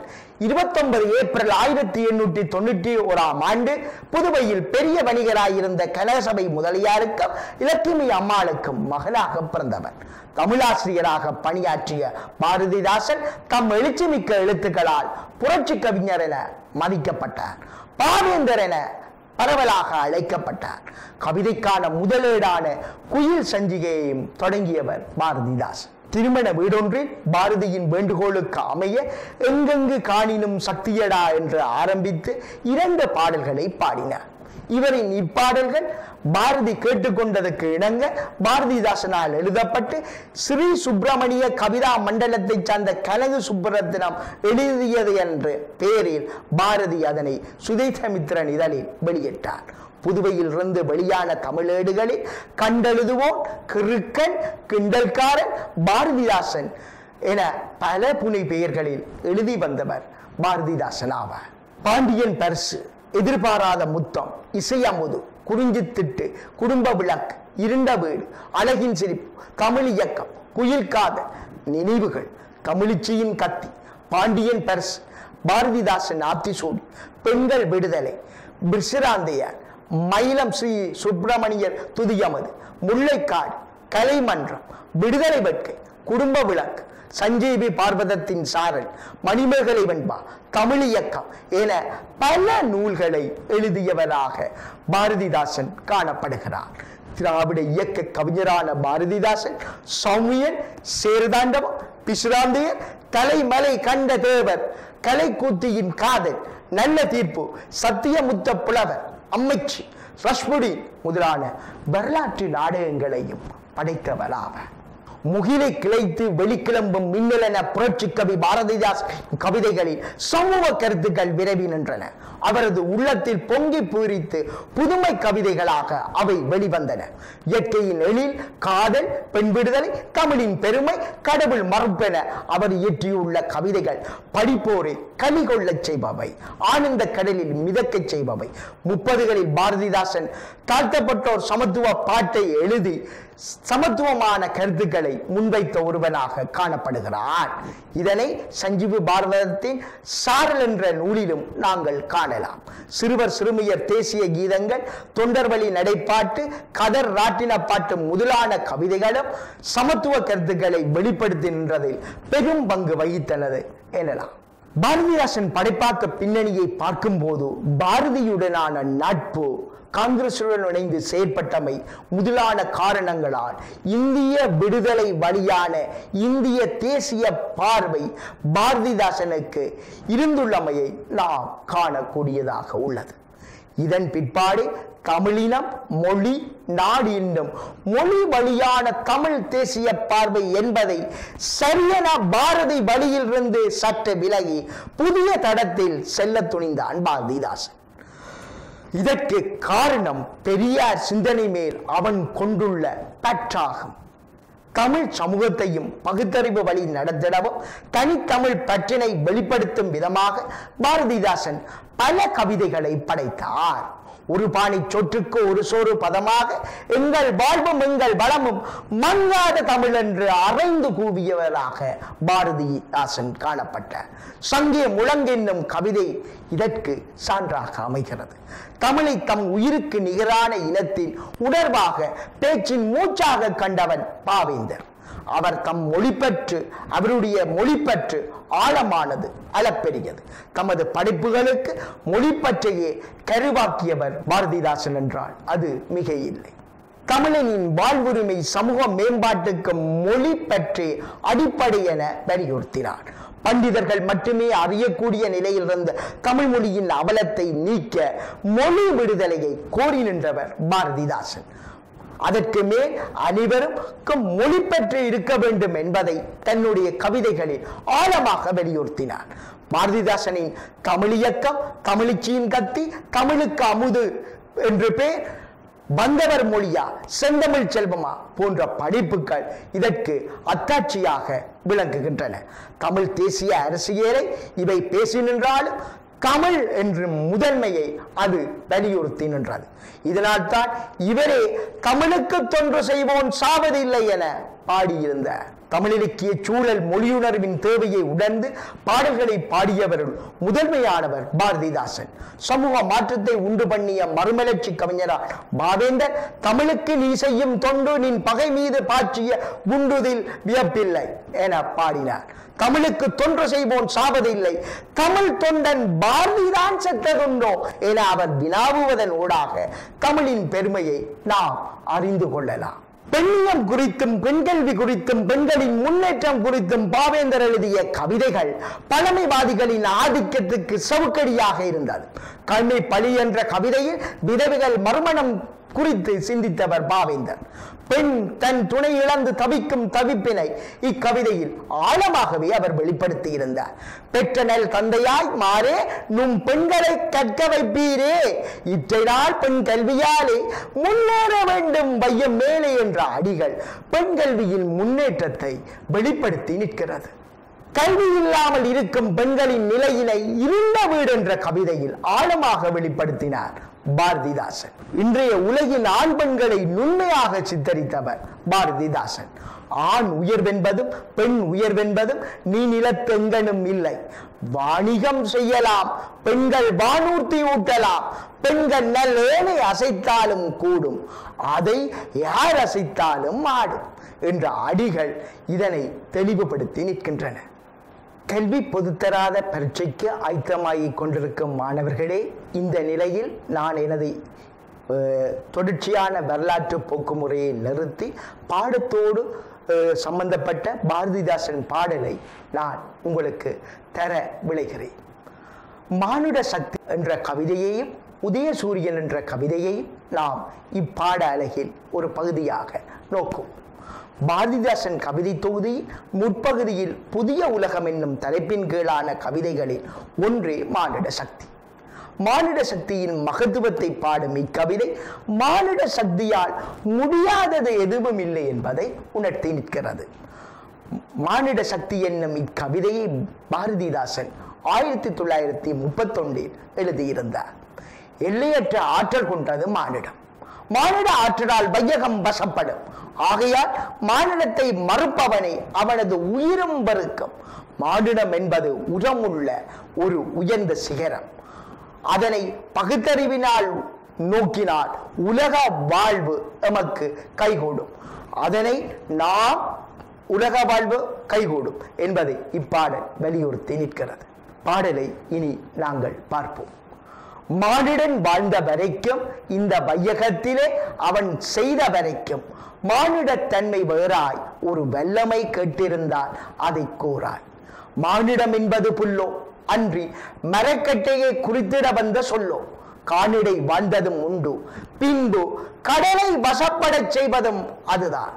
29 ஏப்ரல் ஆயிரத்தி எண்ணூற்றி தொண்ணூற்றி ஓராம் ஆண்டு புதுவையில் பெரிய வணிகராயிருந்த கனகசபை முதலியாருக்கும் இலக்கிமி அம்மாளுக்கும் மகனாக பிறந்தவர் தமிழாசிரியராக பணியாற்றிய பாரதிதாசன் தம் எழுச்சிமிக்க எழுத்துக்களால் புரட்சி கவிஞர் என மதிக்கப்பட்டார் பாவேந்தர் என பரவலாக அழைக்கப்பட்டார் கவிதைக்கான முதலேடான குயில் சஞ்சிகையையும் தொடங்கியவர் பாரதிதாசன் திருமண வீடொன்றில் பாரதியின் வேண்டுகோளுக்கு அமைய எங்கெங்கு காணினும் சக்தியடா என்று ஆரம்பித்து இரண்டு பாடல்களை பாடினார் இவரின் இப்பாடல்கள் பாரதி கேட்டுக்கொண்டதற்கு இணங்க பாரதிதாசனால் எழுதப்பட்டு ஸ்ரீ சுப்பிரமணிய கவிதா மண்டலத்தை சார்ந்த கனகு சுப்பரத்தினம் எழுதியது என்ற பெயரில் பாரதி அதனை சுதேசமித்திரன் இதழில் வெளியிட்டார் புதுவையில் இருந்து வெளியான தமிழேடுகளில் கண்டெழுதுவோன் கிறுக்கன் கிண்டல்காரன் பாரதிதாசன் என பல புனை பெயர்களில் எழுதி வந்தவர் பாரதிதாசன் ஆவார் பாண்டியன் பரிசு எதிர்பாராத முத்தம் இசையமுது குறிஞ்சி திட்டு குடும்ப விளக்கு இருண்ட வீடு அழகின் சிரிப்பு தமிழ் இயக்கம் குயில் காதல் நினைவுகள் தமிழிச்சியின் கத்தி பாண்டியன் பரிசு பாரதிதாசன் ஆத்திசூடி பெண்கள் விடுதலை பிர்சிராந்தையார் மயிலம் ஸ்ரீ சுப்பிரமணியர் துதியமது முல்லைக்காடு கலைமன்றம் விடுதலை வெட்கை குடும்ப விளக்கு சஞ்சீவி பார்வதத்தின் சாரல் மணிமேகலை வெண்பா தமிழ் இயக்கம் என பல நூல்களை எழுதியவராக பாரதிதாசன் காணப்படுகிறார் திராவிட இயக்க கவிஞரான பாரதிதாசன் சௌமியன் சேருதாண்டவம் பிசுராந்தையர் தலைமலை கண்ட தேவர் கலைக்கூத்தியின் காதல் நல்ல தீர்ப்பு சத்தியமுத்த புலவர் அம்மைச்சி ரஷ்முடி முதலான வரலாற்று நாடகங்களையும் படைத்தவராவர் முகிலை கிளைத்து வெளிக்கிளம்பும் மின்னலென புரட்சி கவி பாரதிதாஸ் கவிதைகளில் சமூக கருத்துக்கள் விரவி நின்றன அவரது உள்ளத்தில் பொங்கி பூரித்து புதுமை கவிதைகளாக அவை வெளிவந்தன இயற்கையின் எழில் காதல் பெண் விடுதலை தமிழின் பெருமை கடவுள் மறுப்பென அவர் இயற்றியுள்ள கவிதைகள் படிப்போரை கலி கொள்ளச் செய்பவை ஆனந்த கடலில் மிதக்கச் செய்பவை முப்பதுகளில் பாரதிதாசன் தாழ்த்தப்பட்டோர் சமத்துவ பாட்டை எழுதி சமத்துவமான கருத்துக்களை முன்வைத்த ஒருவனாக காணப்படுகிறார் இதனை சஞ்சீவி பாரதத்தின் சாரல் என்ற நூலிலும் நாங்கள் காணலாம் சிறுவர் சிறுமியர் தேசிய கீதங்கள் தொண்டர்வழி நடைப்பாட்டு கதர் ராட்டின பாட்டு முதலான கவிதைகளும் சமத்துவ கருத்துக்களை வெளிப்படுத்தி நின்றதில் பெரும் பங்கு வகித்தனது எனலாம் பாரதிதாசன் படைப்பாக்க பின்னணியை பார்க்கும்போது பாரதியுடனான நட்பு காங்கிரசுடன் இணைந்து செயற்பட்டமை முதலான காரணங்களால் இந்திய விடுதலை வழியான இந்திய தேசிய பார்வை பாரதிதாசனுக்கு இருந்துள்ளமையை நாம் காணக்கூடியதாக உள்ளது இதன் பிற்பாடு தமிழினம் மொழி நாடு என்னும் மொழி வழியான தமிழ் தேசிய பார்வை என்பதை சரியென பாரதி வழியிலிருந்து சற்று விலகி புதிய தடத்தில் செல்ல துணிந்தான் பாரதிதாசன் இதற்கு காரணம் பெரியார் சிந்தனை மேல் அவன் கொண்டுள்ள பற்றாகும் தமிழ் சமூகத்தையும் பகுத்தறிவு வழி நடத்திடவும் தனித்தமிழ் பற்றினை வெளிப்படுத்தும் விதமாக பாரதிதாசன் பல கவிதைகளை படைத்தார் ஒரு பாணி சொற்றுக்கு ஒரு சோறு பதமாக எங்கள் வாழ்வும் எங்கள் வளமும் மங்காத தமிழ் என்று அறைந்து கூவியவராக பாரதிதாசன் காணப்பட்டார் சங்கே முழங்கென்னும் கவிதை இதற்கு சான்றாக அமைகிறது தமிழை தம் உயிருக்கு நிகரான இனத்தின் உணர்வாக பேச்சின் மூச்சாக கண்டவன் பாவேந்தர் அவர் தம் மொழிப்பற்று அவருடைய மொழிப்பற்று ஆழமானது அளப்பெரியது தமது படைப்புகளுக்கு மொழிப்பற்றையே கருவாக்கியவர் பாரதிதாசன் என்றால் அது மிக இல்லை தமிழனின் வாழ்வுரிமை சமூக மேம்பாட்டுக்கு மொழி பற்றி அடிப்படை என வலியுறுத்தினார் பண்டிதர்கள் மட்டுமே அறியக்கூடிய நிலையில் இருந்த தமிழ் மொழியின் அவலத்தை நீக்க மொழி விடுதலையை கோரி நின்றவர் பாரதிதாசன் அதற்கு மேல் அனைவருக்கும் மொழி பெற்று இருக்க வேண்டும் என்பதை தன்னுடைய கவிதைகளில் ஆழமாக வலியுறுத்தினார் பாரதிதாசனின் தமிழ் இயக்கம் தமிழிச்சியின் கத்தி தமிழுக்கு அமுது என்று பேர் வந்தவர் மொழியா செந்தமிழ் செல்வமா போன்ற படைப்புகள் இதற்கு அத்தாட்சியாக விளங்குகின்றன தமிழ் தேசிய அரசியலை இவை பேசி நின்றாலும் தமிழ் என்ற முதன்மையை அது வலியுறுத்தி நின்றது இதனால் தான் இவரே தமிழுக்கு தொன்று செய்வோன் சாவதில்லை என பாடியிருந்தார் தமிழிலக்கிய சூழல் மொழியுணர்வின் தேவையை உணர்ந்து பாடல்களை பாடியவருள் முதன்மையானவர் பாரதிதாசன் சமூக மாற்றத்தை உண்டு பண்ணிய மறுமலர்ச்சி கவிஞரால் பாவேந்தர் தமிழுக்கு நீ செய்யும் தொண்டு நின் பகை மீது பாய்ச்சிய குண்டுதில் வியப்பில்லை என பாடினார் தமிழுக்கு தொன்று செய்வோன் சாவதில்லை தமிழ் தொண்டன் பாரதிதான் செத்ததுண்டோ என அவர் வினாவுவதன் ஊடாக தமிழின் பெருமையை நாம் அறிந்து கொள்ளலாம் பெண்ணியம் குறித்தும் பெண்கல்வி குறித்தும் பெண்களின் முன்னேற்றம் குறித்தும் பாவேந்தர் எழுதிய கவிதைகள் பழமைவாதிகளின் ஆதிக்கத்துக்கு சவுக்கடியாக இருந்தது கல்மை பழி என்ற கவிதையில் விதவைகள் மறுமணம் குறித்து சிந்தித்தவர் பாவேந்தர் பெண் தன் துணை இழந்து தவிக்கும் தவிப்பினை இக்கவிதையில் ஆழமாகவே அவர் வெளிப்படுத்தி இருந்தார் பெற்ற நல் தந்தையாய் மாறே நும் பெண்களை கற்க வைப்பீரே இற்றை நாள் பெண் கல்வியாலே முன்னேற வேண்டும் வையம் மேலே என்ற அடிகள் பெண் கல்வியின் முன்னேற்றத்தை வெளிப்படுத்தி நிற்கிறது கல்வி இல்லாமல் இருக்கும் பெண்களின் நிலையினை இருண்ட வீடு என்ற கவிதையில் ஆழமாக வெளிப்படுத்தினார் பாரதிதாசன் இன்றைய உலகின் ஆண் பெண்களை நுண்மையாக சித்தரித்தவர் பாரதிதாசன் ஆண் உயர்வென்பதும் பெண் உயர்வென்பதும் நீ நிலத்தெங்கனும் இல்லை வாணிகம் செய்யலாம் பெண்கள் வானூர்த்தி ஊட்டலாம் பெண்கள் நல்லேனை அசைத்தாலும் கூடும் அதை யார் அசைத்தாலும் ஆடும் என்ற அடிகள் இதனை தெளிவுபடுத்தி நிற்கின்றன கல்வி பொதுத்தராத பரீட்சைக்கு ஆயத்தமாகிக் கொண்டிருக்கும் மாணவர்களே இந்த நிலையில் நான் எனது அஹ், தொடர்ச்சியான வரலாற்று போக்குமுறையை நிறுத்தி பாடத்தோடு அஹ், சம்பந்தப்பட்ட பாரதிதாசன் பாடலை நான் உங்களுக்கு தர விளைகிறேன் மானுட சக்தி என்ற கவிதையையும் உதயசூரியன் என்ற கவிதையையும் நாம் இப்பாட அலகில் ஒரு பகுதியாக நோக்கும் பாரதிதாசன் கவிதை தொகுதி முற்பகுதியில் புதிய உலகம் என்னும் தலைப்பின் கீழான கவிதைகளில் ஒன்றே மானிட சக்தி மானிட சக்தியின் மகத்துவத்தை பாடும் இக்கவிதை மானிட சக்தியால் முடியாதது எதுவும் இல்லை என்பதை உணர்த்தி நிற்கிறது மானிட சக்தி என்னும் இக்கவிதையை பாரதிதாசன் ஆயிரத்தி தொள்ளாயிரத்தி முப்பத்தொன்றில் எழுதியிருந்தார் எல்லையற்ற ஆற்றல் கொண்டது மானிடம் மானிட ஆற்றலால் வையகம் வசப்படும் ஆகையால் மானிடத்தை மறுப்பவனை அவனது உயிரும் வெறுக்கும் மானிடம் என்பது உரமுள்ள ஒரு உயர்ந்த சிகரம் அதனை பகுத்தறிவினால் நோக்கினால் உலக வாழ்வு எமக்கு கைகூடும் அதனை நாம் உலக வாழ்வு கைகூடும் என்பதை இப்பாடல் வலியுறுத்தி நிற்கிறது பாடலை இனி நாங்கள் பார்ப்போம் மானிடன் வாழ்ந்த வரைக்கும் இந்த வையகத்திலே அவன் செய்த வரைக்கும் மானிடத் தன்மை வேறாய் ஒரு வல்லமை கேட்டிருந்தால் அதை கூறாய் மானிடம் என்பது புல்லோ அன்றி மரக்கட்டையை குறித்திட வந்த சொல்லோ காணிடை வாழ்ந்ததும் உண்டு பின்பு கடலை வசப்படச் செய்வதும் அதுதான்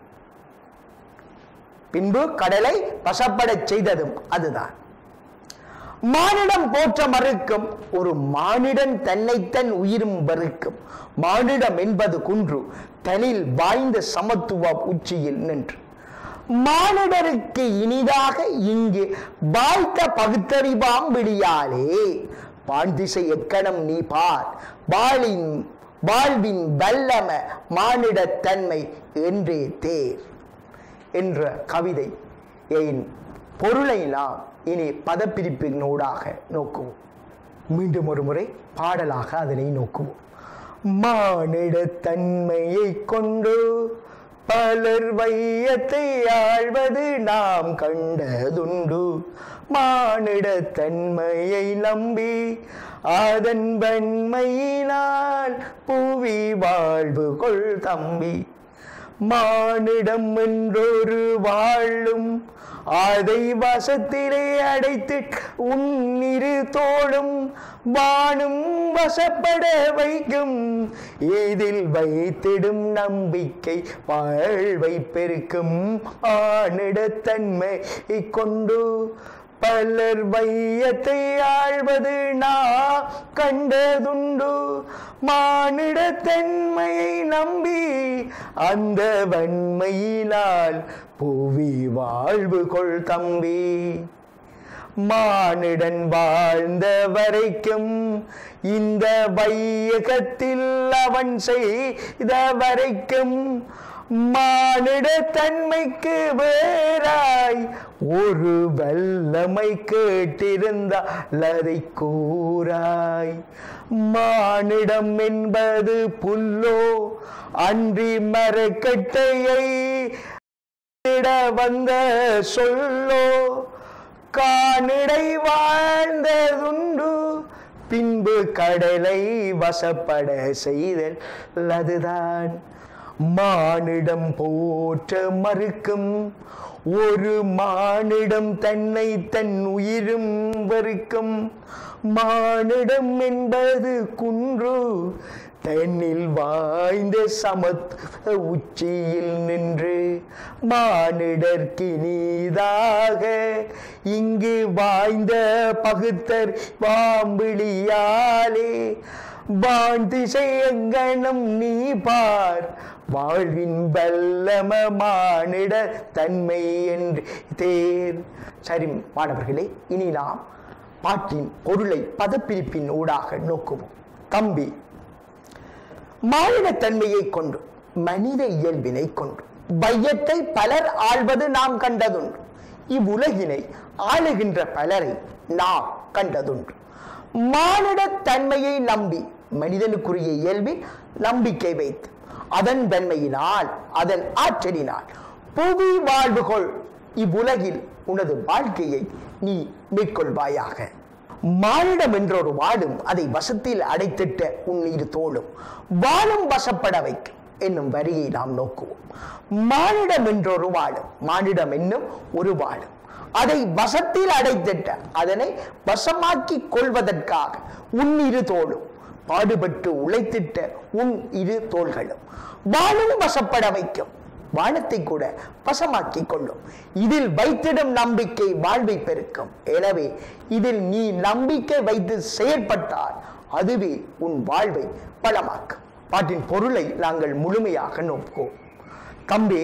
பின்பு கடலை வசப்படச் செய்ததும் அதுதான் மானிடம் போற்ற மறுக்கும் ஒரு மானிடன் தன்னைத்தன் உயிரும் வெறுக்கும் மானிடம் என்பது குன்று தனில் வாய்ந்த சமத்துவ உச்சியில் நின்று மானிடருக்கு இனிதாக இங்கு வாய்த்த பகுத்தறிவாம் விழியாலே பாண்டிசை எக்கணம் நீ பார் வாழின் வாழ்வின் வல்லம மானிடத் தன்மை என்றே தேர் என்ற கவிதை என் பொருளை நாம் இனி பதப்பிரிப்பினூடாக நோக்குவோம் மீண்டும் ஒரு முறை பாடலாக அதனை நோக்குவோம் மானிட தன்மையை கொண்டு பலர் வையத்தை ஆழ்வது நாம் கண்டதுண்டு மானிட தன்மையை நம்பி அதன் வன்மையினால் புவி வாழ்வு கொள் தம்பி மானிடம் என்றொரு வாழும் அதை வசத்திலே அடைத்து உன்னிரு தோளும் வானும் வசப்பட வைக்கும் இதில் வைத்திடும் நம்பிக்கை வாழ்வை பெருக்கும் ஆனிடத்தன்மை கொண்டு பலர் வையத்தை ஆழ்வது நா கண்டதுண்டு மானிடத்தன்மையை நம்பி அந்த வன்மையினால் புவி வாழ்வு கொள் தம்பி மானிடன் வாழ்ந்த வரைக்கும் இந்த வையகத்தில் அவன் செய்த வரைக்கும் மானிட தன்மைக்கு வேறாய் ஒரு வல்லமை கேட்டிருந்தால் அதை கூறாய் மானிடம் என்பது புல்லோ அன்றி மரக்கட்டையை இட வந்த சொல்லோ காணிடை வாழ்ந்ததுண்டு பின்பு கடலை வசப்பட செய்தல் அதுதான் மானிடம் போற்ற மறுக்கும் ஒரு மானிடம் தன்னை தன் உயிரும் வெறுக்கும் மானிடம் என்பது குன்று தன்னில் வாய்ந்த சமத் உச்சியில் நின்று மானிடர்க்கினீதாக இங்கு வாய்ந்த பகுத்தர் வாம்பிளியாலே வான் திசை எங்கனும் நீ பார் வாழ்வின் வல்லம மானிட தன்மை என்று தேர் சரி மாணவர்களே இனி நாம் பாட்டின் பொருளை பதப்பிரிப்பின் ஊடாக நோக்குவோம் தம்பி மானிட தன்மையை கொண்டு மனித இயல்பினை கொண்டு வையத்தை பலர் ஆள்வது நாம் கண்டதுண்டு இவ்வுலகினை ஆளுகின்ற பலரை நாம் கண்டதுண்டு மானிட தன்மையை நம்பி மனிதனுக்குரிய இயல்பில் நம்பிக்கை வைத்து அதன் தன்மையினால் அதன் ஆற்றலினால் புவி வாழ்வுகொள் இவ்வுலகில் உனது வாழ்க்கையை நீ மேற்கொள்வாயாக மானிடம் என்றொரு வாடும் அதை வசத்தில் அடைத்திட்ட உன் இரு தோளும் வாழும் வசப்பட வைக்கும் என்னும் வரியை நாம் நோக்குவோம் மானிடம் என்றொரு வாடும் மானிடம் என்னும் ஒரு வாடும் அதை வசத்தில் அடைத்திட்ட அதனை வசமாக்கி கொள்வதற்காக உன் இரு தோளும் பாடுபட்டு உழைத்திட்ட உன் இரு தோள்களும் வாழும் வசப்பட வைக்கும் வானத்தை கூட வசமாக்கிக் கொள்ளும் இதில் வைத்திடும் நம்பிக்கை வாழ்வை பெருக்கும் எனவே இதில் நீ நம்பிக்கை வைத்து செயற்பட்டால் அதுவே உன் வாழ்வை பலமாக்கும் பாட்டின் பொருளை நாங்கள் முழுமையாக நோக்குவோம் தம்பி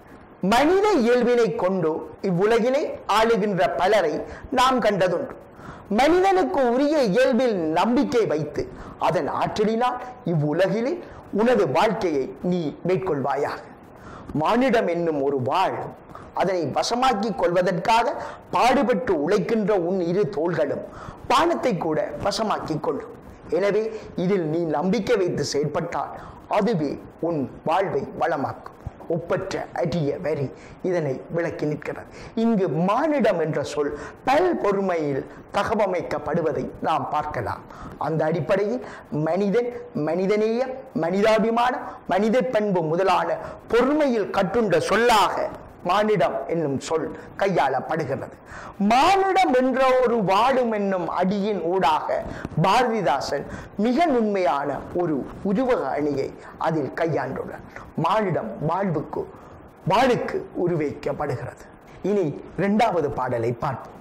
மனித இயல்பினை கொண்டு இவ்வுலகினை ஆளுகின்ற பலரை நாம் கண்டதுண்டு மனிதனுக்கு உரிய இயல்பில் நம்பிக்கை வைத்து அதன் ஆற்றலினால் இவ்வுலகிலே உனது வாழ்க்கையை நீ மேற்கொள்வாயாக மானிடம் என்னும் ஒரு வாழ் அதனை வசமாக்கிக் கொள்வதற்காக பாடுபட்டு உழைக்கின்ற உன் இரு தோள்களும் பானத்தை கூட வசமாக்கிக் கொள்ளும் எனவே இதில் நீ நம்பிக்கை வைத்து செயற்பட்டால் அதுவே உன் வாழ்வை வளமாக்கும் ஒப்பற்ற அரிய வரி இதனை விளக்கி நிற்கிறது இங்கு மானிடம் என்ற சொல் பல் பொறுமையில் தகவமைக்கப்படுவதை நாம் பார்க்கலாம் அந்த அடிப்படையில் மனிதன் மனிதநேயம் மனிதாபிமானம் மனித பண்பு முதலான பொறுமையில் கட்டுண்ட சொல்லாக மானிடம் என்னும் சொல் கையாளப்படுகிறது மானிடம் என்ற ஒரு வாடும் என்னும் அடியின் ஊடாக பாரதிதாசன் மிக நுண்மையான ஒரு உருவக அணியை அதில் கையாண்டுள்ளார் மானிடம் வாழ்வுக்கு வாழுக்கு உருவைக்கப்படுகிறது இனி இரண்டாவது பாடலை பார்ப்போம்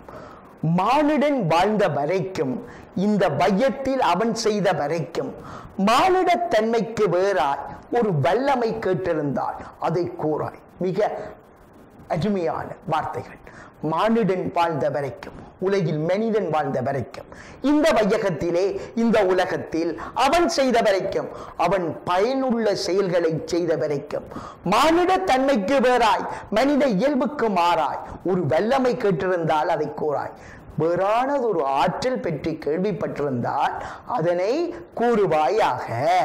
மானிடன் வாழ்ந்த வரைக்கும் இந்த வையத்தில் அவன் செய்த வரைக்கும் மானிடத் தன்மைக்கு வேறாய் ஒரு வல்லமை கேட்டிருந்தால் அதை கூறாய் மிக அருமையான வார்த்தைகள் மானிடன் வாழ்ந்த வரைக்கும் உலகில் மனிதன் வாழ்ந்த வரைக்கும் இந்த வையகத்திலே இந்த உலகத்தில் அவன் செய்த வரைக்கும் அவன் பயனுள்ள செயல்களை செய்த வரைக்கும் மானிட தன்மைக்கு வேறாய் மனித இயல்புக்கு மாறாய் ஒரு வல்லமை கேட்டிருந்தால் அதை கூறாய் வேறானது ஒரு ஆற்றல் பற்றி கேள்விப்பட்டிருந்தால் அதனை கூறுவாயாக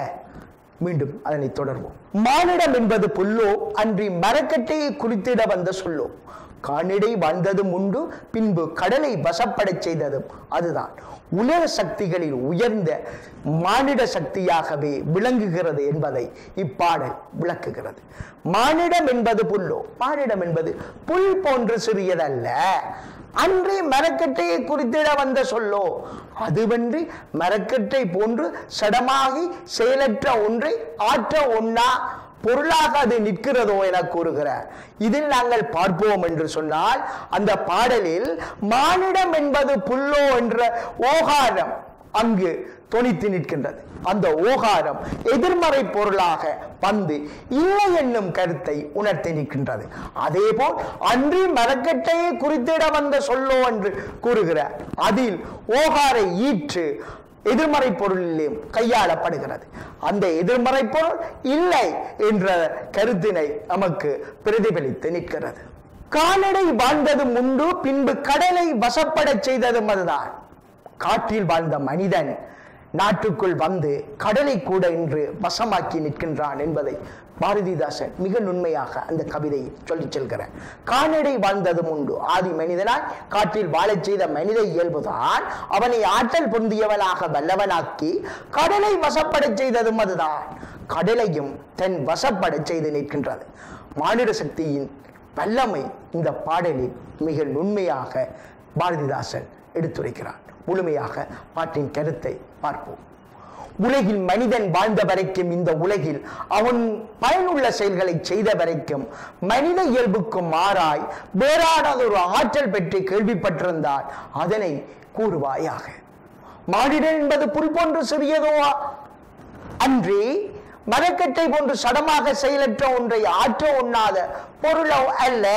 மீண்டும் அதனை தொடர்வோம் மானிடம் என்பது புல்லோ அன்றி மரக்கட்டையை குறித்திட வந்த சொல்லோ காணிடை வாழ்ந்ததும் உண்டு பின்பு கடலை வசப்படச் செய்ததும் அதுதான் உலக சக்திகளில் உயர்ந்த மானிட சக்தியாகவே விளங்குகிறது என்பதை இப்பாடல் விளக்குகிறது மானிடம் என்பது புல்லோ மானிடம் என்பது புல் போன்று சிறியதல்ல அன்றே மரக்கட்டையை குறித்திட வந்த சொல்லோ அதுவன்றி மரக்கட்டை போன்று சடமாகி செயலற்ற ஒன்றை ஆற்ற ஒண்ணா பொருளாக அது நிற்கிறதோ என கூறுகிறார் இதில் நாங்கள் பார்ப்போம் என்று சொன்னால் அந்த பாடலில் மானிடம் என்பது புல்லோ என்ற ஓகாரம் அங்கு தொனித்து நிற்கின்றது அந்த ஓகாரம் எதிர்மறை பொருளாக வந்து இல்லை என்னும் கருத்தை உணர்த்தி நிற்கின்றது அதேபோல் அன்றி மரக்கட்டையை குறித்திட வந்த சொல்லோ என்று கூறுகிறார் அதில் ஓகாரை ஈற்று எதிர்மறை பொருளிலே கையாளப்படுகிறது அந்த எதிர்மறை பொருள் இல்லை என்ற கருத்தினை நமக்கு பிரதிபலித்து நிற்கிறது கால்நடை வாழ்ந்ததும் உண்டு பின்பு கடலை வசப்படச் செய்ததும் அதுதான் காட்டில் வாழ்ந்த மனிதன் நாட்டுக்குள் வந்து கடலை கூட இன்று வசமாக்கி நிற்கின்றான் என்பதை பாரதிதாசன் மிக நுண்மையாக அந்த கவிதையை சொல்லிச் செல்கிறார் கால்நடை வாழ்ந்ததும் உண்டு ஆதி மனிதனாய் காட்டில் வாழச் செய்த மனித இயல்புதான் அவனை ஆற்றல் பொருந்தியவனாக வல்லவனாக்கி கடலை வசப்படச் செய்ததும் அதுதான் கடலையும் தன் வசப்படச் செய்து நிற்கின்றது மானிட சக்தியின் வல்லமை இந்த பாடலில் மிக நுண்மையாக பாரதிதாசன் எடுத்துரைக்கிறார் முழுமையாக பாட்டின் கருத்தை பார்ப்போம் உலகில் மனிதன் வாழ்ந்த வரைக்கும் இந்த உலகில் அவன் பயனுள்ள செயல்களை செய்த வரைக்கும் மனித இயல்புக்கு மாறாய் வேறானது ஒரு ஆற்றல் பற்றி கேள்விப்பட்டிருந்தால் அதனை கூறுவாயாக மானிடன் என்பது புல் போன்று சிறியதோ அன்றி மரக்கட்டை போன்று சடமாக செயலற்ற ஒன்றை ஆற்ற உண்ணாத பொருளோ அல்ல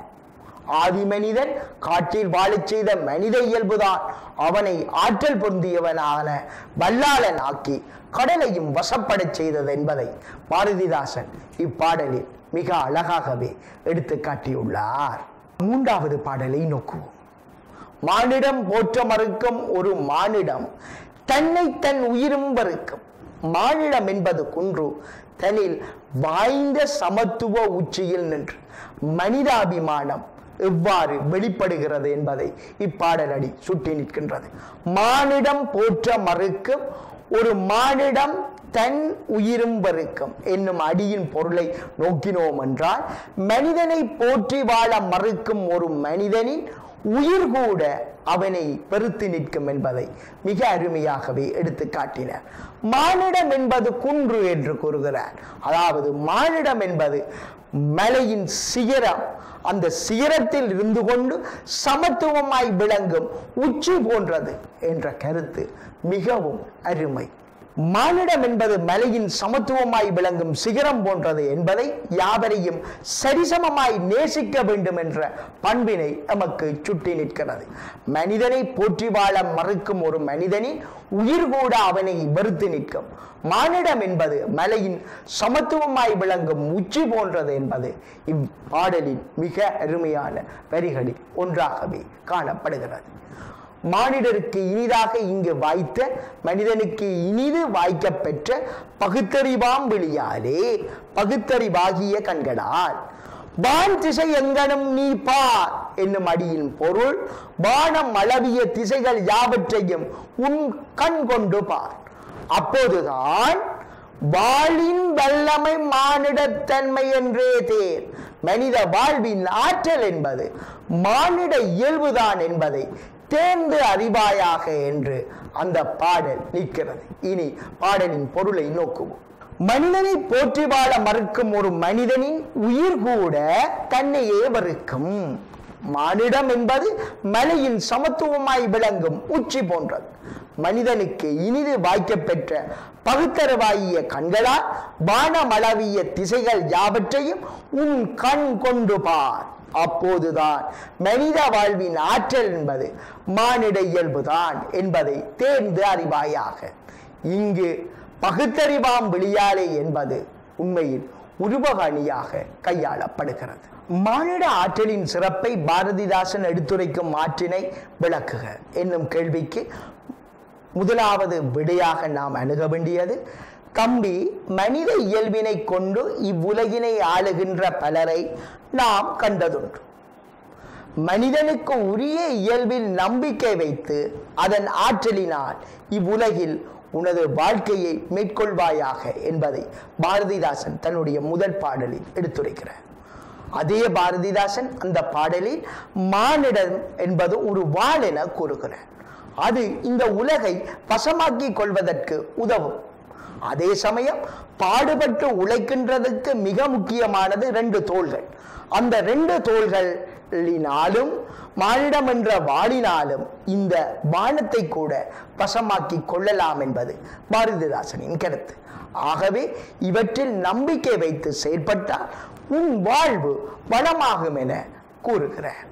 ஆதி மனிதன் காட்டில் வாழச் செய்த மனித இயல்புதான் அவனை ஆற்றல் பொருந்தியவனான வல்லாளன் ஆக்கி கடலையும் வசப்படச் செய்தது என்பதை பாரதிதாசன் இப்பாடலில் மிக அழகாகவே எடுத்து காட்டியுள்ளார் மூன்றாவது பாடலை நோக்குவோம் மானிடம் போற்ற மறுக்கும் ஒரு மானிடம் தன்னை தன் உயிரும் வறுக்கும் மானிடம் என்பது குன்று தனில் வாய்ந்த சமத்துவ உச்சியில் நின்று மனிதாபிமானம் எவ்வாறு வெளிப்படுகிறது என்பதை இப்பாடலடி சுட்டி நிற்கின்றது மானிடம் போற்ற மறுக்கும் ஒரு மானிடம் தன் உயிரும் வறுக்கும் என்னும் அடியின் பொருளை நோக்கினோம் என்றால் மனிதனை போற்றி வாழ மறுக்கும் ஒரு மனிதனின் உயிர் கூட அவனை பெருத்து நிற்கும் என்பதை மிக அருமையாகவே எடுத்து காட்டினார் மானிடம் என்பது குன்று என்று கூறுகிறார் அதாவது மானிடம் என்பது மலையின் சிகரம் அந்த சிகரத்தில் இருந்து கொண்டு சமத்துவமாய் விளங்கும் உச்சி போன்றது என்ற கருத்து மிகவும் அருமை மானிடம் என்பது மலையின் சமத்துவமாய் விளங்கும் சிகரம் போன்றது என்பதை யாவரையும் சரிசமமாய் நேசிக்க வேண்டும் என்ற பண்பினை நமக்கு சுட்டி நிற்கிறது மனிதனை போற்றி வாழ மறுக்கும் ஒரு மனிதனின் உயிர் கூட அவனை வெறுத்து நிற்கும் மானிடம் என்பது மலையின் சமத்துவமாய் விளங்கும் உச்சி போன்றது என்பது இப்பாடலின் மிக அருமையான வரிகளில் ஒன்றாகவே காணப்படுகிறது மானிடருக்கு இனிதாக இங்கு வாய்த்த மனிதனுக்கு இனிது வாய்க்கப் பெற்ற பகுத்தறிவாம் விழியாலே பகுத்தறிவாகிய கண்களால் வான் திசை எங்கனும் நீ பார் என்னும் அடியின் பொருள் வானம் அளவிய திசைகள் யாவற்றையும் உன் கண் கொண்டு பார் அப்போதுதான் வாளின் வல்லமை மானிடத்தன்மை என்றே தேர் மனித வாழ்வின் ஆற்றல் என்பது மானிட இயல்புதான் என்பதை தேர்ந்து அறிவாயாக என்று அந்த பாடல் நிற்கிறது இனி பாடலின் பொருளை நோக்குவோம் மனிதனை போற்றி வாழ மறுக்கும் ஒரு மனிதனின் உயிர் கூட தன்னையே மறுக்கும் மானிடம் என்பது மலையின் சமத்துவமாய் விளங்கும் உச்சி போன்றது மனிதனுக்கு இனிது வாய்க்கப் பெற்ற பகுத்தறிவாகிய கண்களால் வானமளவிய திசைகள் யாவற்றையும் உன் கண் கொண்டு பார் அப்போதுதான் மனித வாழ்வின் ஆற்றல் என்பது மானிட இயல்புதான் என்பதை தேர்ந்து அறிவாயாக இங்கு பகுத்தறிவாம் வெளியாலே என்பது உண்மையில் உருவக அணியாக கையாளப்படுகிறது மானிட ஆற்றலின் சிறப்பை பாரதிதாசன் எடுத்துரைக்கும் ஆற்றினை விளக்குக என்னும் கேள்விக்கு முதலாவது விடையாக நாம் அணுக வேண்டியது தம்பி மனித இயல்பினை கொண்டு இவ்வுலகினை ஆளுகின்ற பலரை நாம் கண்டதுண்டு மனிதனுக்கு உரிய இயல்பில் நம்பிக்கை வைத்து அதன் ஆற்றலினால் இவ்வுலகில் உனது வாழ்க்கையை மேற்கொள்வாயாக என்பதை பாரதிதாசன் தன்னுடைய முதல் பாடலில் எடுத்துரைக்கிறார் அதே பாரதிதாசன் அந்த பாடலில் மானிடம் என்பது ஒரு வாள் என கூறுகிறார் அது இந்த உலகை வசமாக்கி கொள்வதற்கு உதவும் அதே சமயம் பாடுபட்டு உழைக்கின்றதுக்கு மிக முக்கியமானது ரெண்டு தோள்கள் அந்த ரெண்டு தோள்களினாலும் மானிடம் என்ற வாளினாலும் இந்த வானத்தை கூட வசமாக்கி கொள்ளலாம் என்பது பாரதிதாசனின் கருத்து ஆகவே இவற்றில் நம்பிக்கை வைத்து செயற்பட்டால் உன் வாழ்வு வளமாகும் என கூறுகிறார்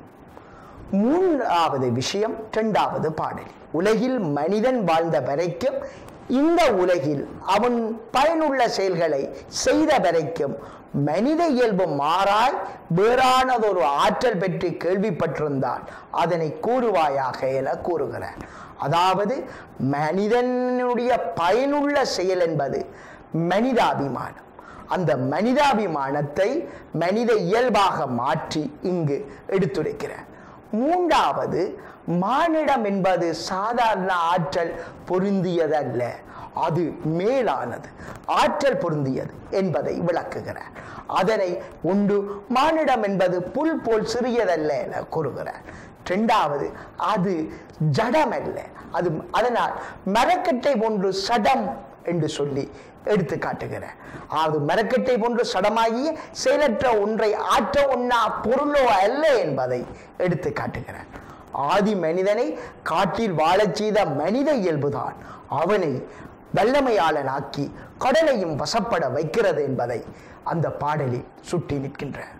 மூன்றாவது விஷயம் இரண்டாவது பாடல் உலகில் மனிதன் வாழ்ந்த வரைக்கும் இந்த உலகில் அவன் பயனுள்ள செயல்களை செய்த வரைக்கும் மனித இயல்பு மாறாய் வேறானதொரு ஆற்றல் பற்றி கேள்விப்பட்டிருந்தால் அதனை கூறுவாயாக என கூறுகிறார் அதாவது மனிதனுடைய பயனுள்ள செயல் என்பது மனிதாபிமானம் அந்த மனிதாபிமானத்தை மனித இயல்பாக மாற்றி இங்கு எடுத்துரைக்கிறார் மூன்றாவது மானிடம் என்பது சாதாரண ஆற்றல் பொருந்தியதல்ல அது மேலானது ஆற்றல் பொருந்தியது என்பதை விளக்குகிறார் அதனை உண்டு மானிடம் என்பது புல் போல் சிறியதல்ல என கூறுகிறார் இரண்டாவது அது ஜடம் அல்ல அது அதனால் மரக்கட்டை போன்று சடம் என்று சொல்லி எடுத்து காட்டுகிறார் அது மரக்கட்டை போன்று சடமாகிய செயலற்ற ஒன்றை ஆற்ற ஒண்ணா பொருளோ அல்ல என்பதை எடுத்து காட்டுகிறார் ஆதி மனிதனை காட்டில் வாழச் செய்த மனித இயல்புதான் அவனை வல்லமையாளனாக்கி கடலையும் வசப்பட வைக்கிறது என்பதை அந்த பாடலில் சுட்டி நிற்கின்றார்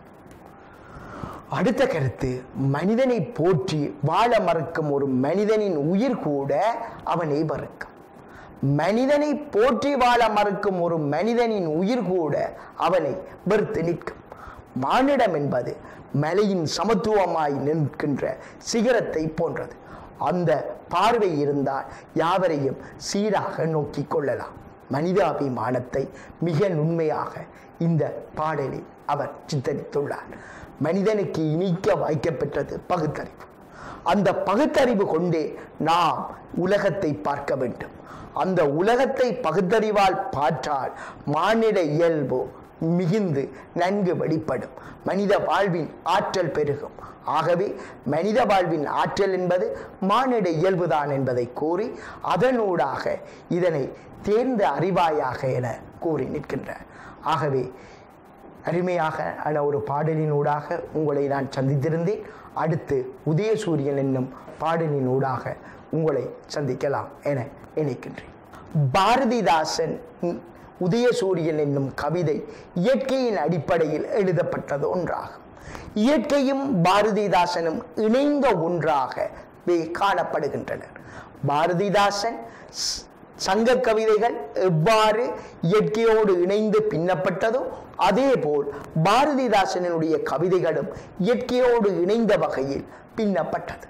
அடுத்த கருத்து மனிதனை போற்றி வாழ மறுக்கும் ஒரு மனிதனின் உயிர் கூட அவனை மறுக்கும் மனிதனை போற்றி வாழ மறுக்கும் ஒரு மனிதனின் உயிர் கூட அவனை வெறுத்து நிற்கும் மானிடம் என்பது மலையின் சமத்துவமாய் நிற்கின்ற சிகரத்தை போன்றது அந்த பார்வை இருந்தால் யாவரையும் சீராக நோக்கிக் கொள்ளலாம் மனிதாபிமானத்தை மிக நுண்மையாக இந்த பாடலில் அவர் சித்தரித்துள்ளார் மனிதனுக்கு இனிக்க வாய்க்கப்பெற்றது பகுத்தறிவு அந்த பகுத்தறிவு கொண்டே நாம் உலகத்தை பார்க்க வேண்டும் அந்த உலகத்தை பகுத்தறிவால் பார்த்தால் மானிட இயல்பு மிகுந்து நன்கு வெளிப்படும் மனித வாழ்வின் ஆற்றல் பெருகும் ஆகவே மனித வாழ்வின் ஆற்றல் என்பது மானிட இயல்புதான் என்பதை கூறி அதனூடாக இதனை தேர்ந்த அறிவாயாக என கூறி நிற்கின்றார் ஆகவே அருமையாக ஆன ஒரு பாடலினூடாக உங்களை நான் சந்தித்திருந்தேன் அடுத்து உதயசூரியன் என்னும் பாடலினூடாக உங்களை சந்திக்கலாம் என நினைக்கின்றேன் பாரதிதாசன் உதயசூரியன் என்னும் கவிதை இயற்கையின் அடிப்படையில் எழுதப்பட்டது ஒன்றாகும் இயற்கையும் பாரதிதாசனும் இணைந்த ஒன்றாகவே காணப்படுகின்றனர் பாரதிதாசன் ஸ்- சங்க கவிதைகள் எவ்வாறு இயற்கையோடு இணைந்து பின்னப்பட்டதோ அதேபோல் பாரதிதாசனுடைய கவிதைகளும் இயற்கையோடு இணைந்த வகையில் பின்னப்பட்டது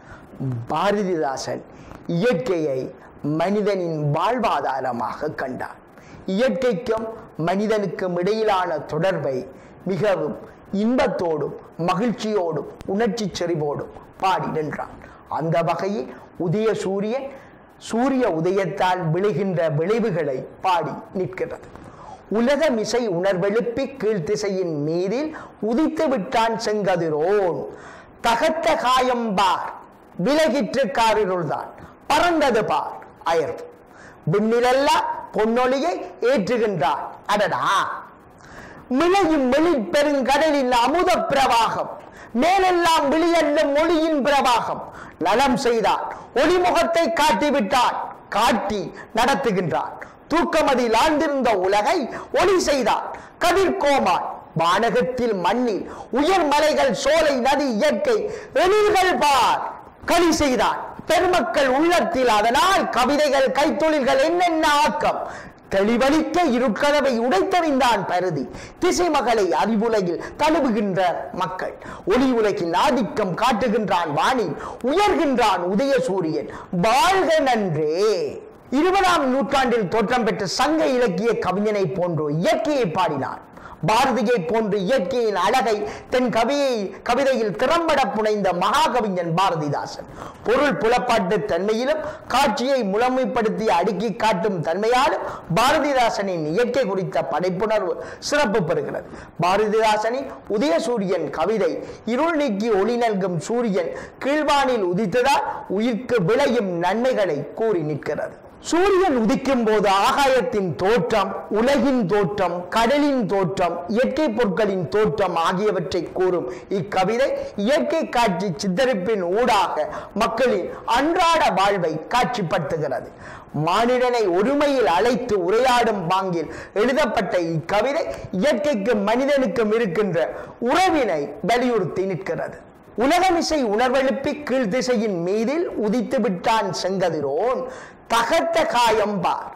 பாரதிதாசன் இயற்கையை மனிதனின் வாழ்வாதாரமாக கண்டார் இயற்கைக்கும் மனிதனுக்கும் இடையிலான தொடர்பை மிகவும் இன்பத்தோடும் மகிழ்ச்சியோடும் உணர்ச்சி செறிவோடும் பாடி நின்றான் அந்த வகையில் உதய சூரியன் சூரிய உதயத்தால் விளைகின்ற விளைவுகளை பாடி நிற்கிறது உலகமிசை உணர்வெழுப்பி கீழ்த்திசையின் மீதில் உதித்து விட்டான் செங்கதிரோன் தகத்த காயம்பார் விலகிற்று காரிருள்தான் பறந்தது பார் அயர்வு விண்ணிலெல்லாம் பொன்னொழியை ஏற்றுகின்றான் அடடா மிளையும் வெளி பெருங்கடலின் அமுத பிரவாகம் மேலெல்லாம் விழியல்லும் மொழியின் பிரவாகம் நலம் செய்தார் ஒளிமுகத்தை காட்டிவிட்டான் காட்டி நடத்துகின்றான் தூக்கமதில் ஆழ்ந்திருந்த உலகை ஒளி செய்தார் கதிர்கோமான் வானகத்தில் மண்ணில் உயர் மலைகள் சோலை நதி இயற்கை எழில்கள் பார் களி செய்தான் பெருமக்கள் உள்ளத்தில் அதனால் கவிதைகள் கைத்தொழில்கள் என்னென்ன ஆக்கம் தெளிவளிக்க இருட்கதவை உடைத்தறிந்தான் பருதி திசை மகளை அறிவுலகில் தழுவுகின்ற மக்கள் ஒளி உலகின் ஆதிக்கம் காட்டுகின்றான் வானில் உயர்கின்றான் உதய சூரியன் வாழ்க நன்றே இருபதாம் நூற்றாண்டில் தோற்றம் பெற்ற சங்க இலக்கிய கவிஞனை போன்று இயற்கையை பாடினான் பாரதியை போன்று இயற்கையின் அழகை தன் கவியை கவிதையில் திறம்பட புனைந்த மகாகவிஞன் பாரதிதாசன் பொருள் புலப்பாட்டு தன்மையிலும் காட்சியை முழுமைப்படுத்தி அடுக்கி காட்டும் தன்மையாலும் பாரதிதாசனின் இயற்கை குறித்த படைப்புணர்வு சிறப்பு பெறுகிறது பாரதிதாசனின் உதயசூரியன் கவிதை இருள் நீக்கி ஒளி நல்கும் சூரியன் கீழ்வானில் உதித்ததால் உயிர்க்கு விளையும் நன்மைகளை கூறி நிற்கிறது சூரியன் உதிக்கும் போது ஆகாயத்தின் தோற்றம் உலகின் தோற்றம் கடலின் தோற்றம் இயற்கை பொருட்களின் தோற்றம் ஆகியவற்றை கூறும் இக்கவிதை இயற்கை காட்சி சித்தரிப்பின் ஊடாக மக்களின் அன்றாட வாழ்வை காட்சிப்படுத்துகிறது மானிடனை ஒருமையில் அழைத்து உரையாடும் பாங்கில் எழுதப்பட்ட இக்கவிதை இயற்கைக்கும் மனிதனுக்கும் இருக்கின்ற உறவினை வலியுறுத்தி நிற்கிறது உலகமிசை உணர்வெழுப்பி கீழ்த்திசையின் மீதில் உதித்து விட்டான் செங்கதிரோன் தகத்த காயம் பார்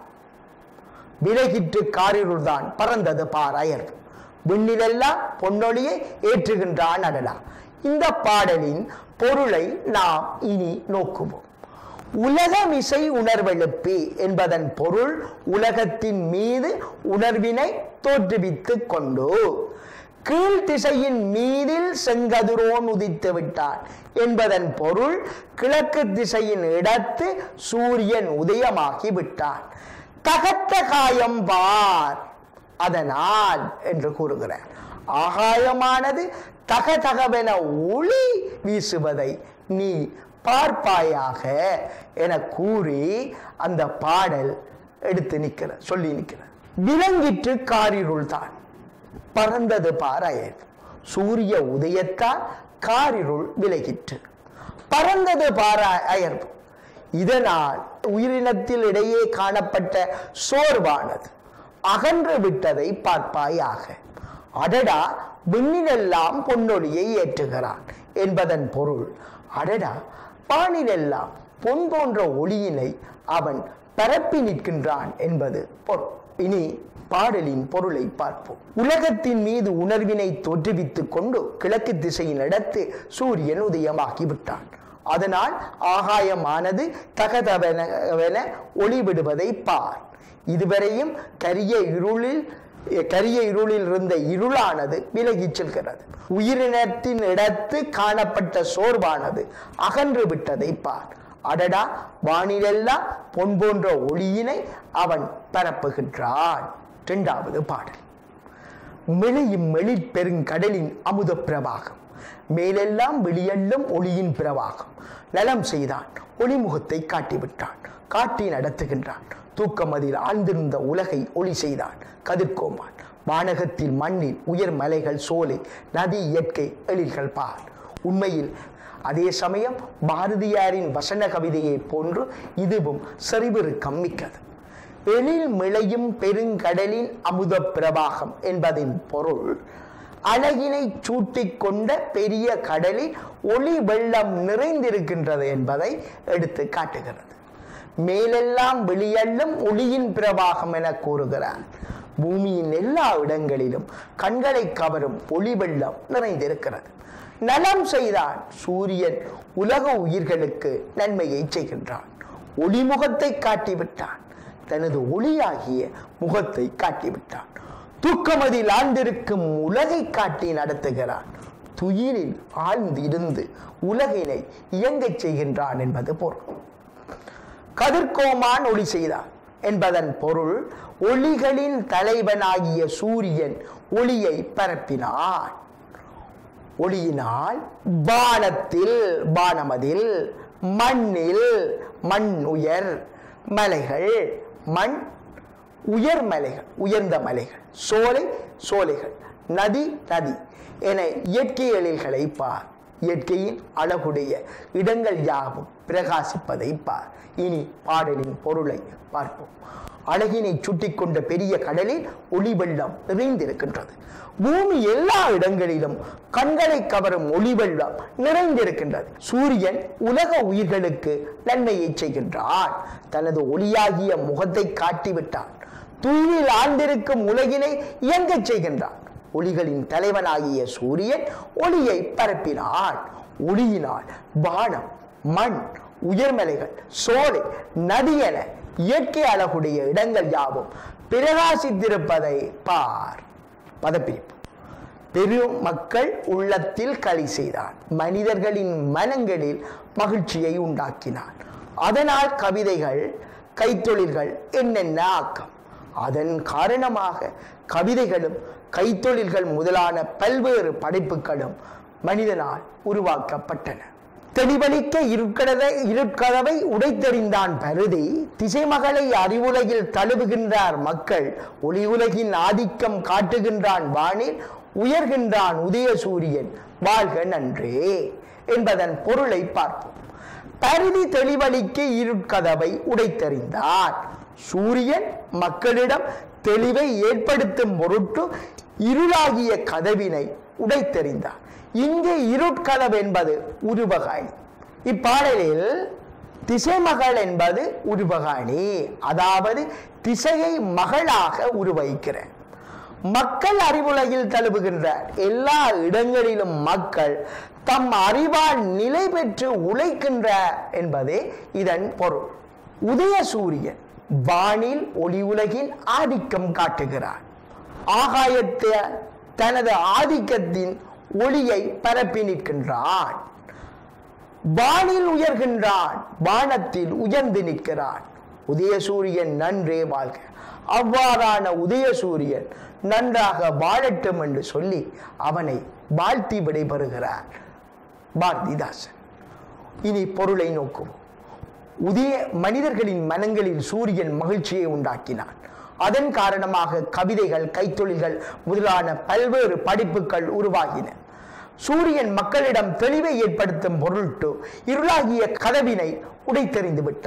விலகிற்று காரிருள்தான் பறந்தது பார் அயர்வு விண்ணிலெல்லாம் பொன்னொழியை ஏற்றுகின்றான் அடலா இந்த பாடலின் பொருளை நாம் இனி நோக்குவோம் உலகமிசை உணர்வெழுப்பி என்பதன் பொருள் உலகத்தின் மீது உணர்வினை தோற்றுவித்துக் கொண்டு கீழ் திசையின் மீதில் செங்கதிரோன் உதித்து விட்டான் என்பதன் பொருள் கிழக்கு திசையின் இடத்து சூரியன் உதயமாகி விட்டான் தகத்த காயம் பார் அதனால் என்று கூறுகிறார் ஆகாயமானது தகதகவென ஒளி வீசுவதை நீ பார்ப்பாயாக என கூறி அந்த பாடல் எடுத்து நிற்கிற சொல்லி நிற்கிற விலங்கிற்று காரிருள் தான் பறந்தது பாராயன் சூரிய உதயத்தால் காரிருள் விலகிற்று பறந்தது பாரா அயர்வு இதனால் உயிரினத்தில் இடையே காணப்பட்ட சோர்வானது அகன்று விட்டதை பார்ப்பாயாக அடடா விண்ணிலெல்லாம் பொன்னொழியை ஏற்றுகிறான் என்பதன் பொருள் அடடா வானிலெல்லாம் பொன் போன்ற ஒளியினை அவன் பரப்பி நிற்கின்றான் என்பது பொருள் இனி பாடலின் பொருளை பார்ப்போம் உலகத்தின் மீது உணர்வினை தோற்றுவித்துக் கொண்டு கிழக்கு திசையின் இடத்து சூரியன் உதயமாகி விட்டான் அதனால் ஆகாயமானது தகதவென ஒளிவிடுவதை பார் இதுவரையும் கரிய இருளில் கரிய இருளில் இருந்த இருளானது விலகிச் செல்கிறது உயிரினத்தின் இடத்து காணப்பட்ட சோர்வானது அகன்று விட்டதை பார் அடடா வானிலெல்லாம் பொன் போன்ற ஒளியினை அவன் பரப்புகின்றான் இரண்டாவது பாடல் மெளியும் மெளிர் பெருங்கடலின் அமுத பிரவாகம் மேலெல்லாம் வெளியெல்லும் ஒளியின் பிரவாகம் நலம் செய்தான் ஒளிமுகத்தை காட்டிவிட்டான் காட்டி நடத்துகின்றான் தூக்கமதில் ஆழ்ந்திருந்த உலகை ஒளி செய்தான் கதிர்கோமான் வானகத்தில் மண்ணில் உயர் மலைகள் சோலை நதி இயற்கை எழில்கள் பார் உண்மையில் அதே சமயம் பாரதியாரின் வசன கவிதையை போன்று இதுவும் செறிவிருக்கம் மிக்கது எழில் மிளையும் பெருங்கடலின் அமுத பிரவாகம் என்பதின் பொருள் அழகினை சூட்டிக் கொண்ட பெரிய கடலில் ஒளி வெள்ளம் நிறைந்திருக்கின்றது என்பதை எடுத்து காட்டுகிறது மேலெல்லாம் வெளியல்லும் ஒளியின் பிரவாகம் என கூறுகிறார் பூமியின் எல்லா இடங்களிலும் கண்களை கவரும் ஒளி வெள்ளம் நிறைந்திருக்கிறது நலம் செய்தான் சூரியன் உலக உயிர்களுக்கு நன்மையை செய்கின்றான் ஒளிமுகத்தை காட்டிவிட்டான் தனது ஒளியாகிய முகத்தை காட்டிவிட்டான் தூக்கமதில் ஆழ்ந்திருக்கும் உலகை காட்டி நடத்துகிறான் துயிலில் ஆழ்ந்து இருந்து உலகினை இயங்கச் செய்கின்றான் என்பது பொருள் கதிர்கோமான் ஒளி செய்தான் என்பதன் பொருள் ஒளிகளின் தலைவனாகிய சூரியன் ஒளியை பரப்பினான் ஒளியினால் வானத்தில் வானமதில் மண்ணில் மண் உயர் மலைகள் மண் உயர் மலைகள் உயர்ந்த மலைகள் சோலை சோலைகள் நதி நதி என இயற்கை எழில்களை பார் இயற்கையின் அழகுடைய இடங்கள் யாவும் பிரகாசிப்பதை பார் இனி பாடலின் பொருளை பார்ப்போம் அழகினை சுட்டிக் கொண்ட பெரிய கடலில் ஒளி வெள்ளம் நிறைந்திருக்கின்றது பூமி எல்லா இடங்களிலும் கண்களை கவரும் ஒளி வெள்ளம் நிறைந்திருக்கின்றது சூரியன் உலக உயிர்களுக்கு நன்மையை செய்கின்றான் தனது ஒளியாகிய முகத்தை காட்டிவிட்டான் துயிலில் ஆழ்ந்திருக்கும் உலகினை இயங்கச் செய்கின்றான் ஒளிகளின் தலைவனாகிய சூரியன் ஒளியை பரப்பினான் ஒளியினால் வானம் மண் உயர்மலைகள் சோலை நதி என இயற்கை அழகுடைய இடங்கள் யாவும் பிரகாசித்திருப்பதை பார் பதப்பிரிப்பு பெரும் மக்கள் உள்ளத்தில் களி செய்தான் மனிதர்களின் மனங்களில் மகிழ்ச்சியை உண்டாக்கினான் அதனால் கவிதைகள் கைத்தொழில்கள் என்னென்ன ஆக்கம் அதன் காரணமாக கவிதைகளும் கைத்தொழில்கள் முதலான பல்வேறு படைப்புகளும் மனிதனால் உருவாக்கப்பட்டன தெளிவளிக்க இருட்கடவை இருட்கதவை உடைத்தெறிந்தான் பருதி திசைமகளை அறிவுலகில் தழுவுகின்றார் மக்கள் ஒளி உலகின் ஆதிக்கம் காட்டுகின்றான் வானில் உயர்கின்றான் உதயசூரியன் வாழ்க நன்றே என்பதன் பொருளை பார்ப்போம் பருதி தெளிவளிக்க இருட்கதவை உடைத்தெறிந்தார் சூரியன் மக்களிடம் தெளிவை ஏற்படுத்தும் பொருட்டு இருளாகிய கதவினை உடைத்தெறிந்தார் இங்கே இருட்கதவு என்பது உருவகாணி இப்பாடலில் திசைமகள் என்பது உருவகாணி அதாவது திசையை மகளாக உருவகிக்கிறார் மக்கள் அறிவுலகில் தழுவுகின்ற எல்லா இடங்களிலும் மக்கள் தம் அறிவால் நிலை பெற்று உழைக்கின்ற என்பதே இதன் பொருள் உதய சூரியன் வானில் ஒளி உலகின் ஆதிக்கம் காட்டுகிறார் ஆகாயத்தை தனது ஆதிக்கத்தின் ஒளியை பரப்பி நிற்கின்றான் வானில் உயர்கின்றான் வானத்தில் உயர்ந்து நிற்கிறான் உதயசூரியன் நன்றே வாழ்க அவ்வாறான உதயசூரியன் நன்றாக வாழட்டும் என்று சொல்லி அவனை வாழ்த்தி விடைபெறுகிறார் பாரதிதாசன் இனி பொருளை நோக்குவோம் உதய மனிதர்களின் மனங்களில் சூரியன் மகிழ்ச்சியை உண்டாக்கினான் அதன் காரணமாக கவிதைகள் கைத்தொழில்கள் முதலான பல்வேறு படிப்புகள் உருவாகின சூரியன் மக்களிடம் தெளிவை ஏற்படுத்தும் பொருட்டு இருளாகிய கதவினை உடைத்தெறிந்து விட்டான்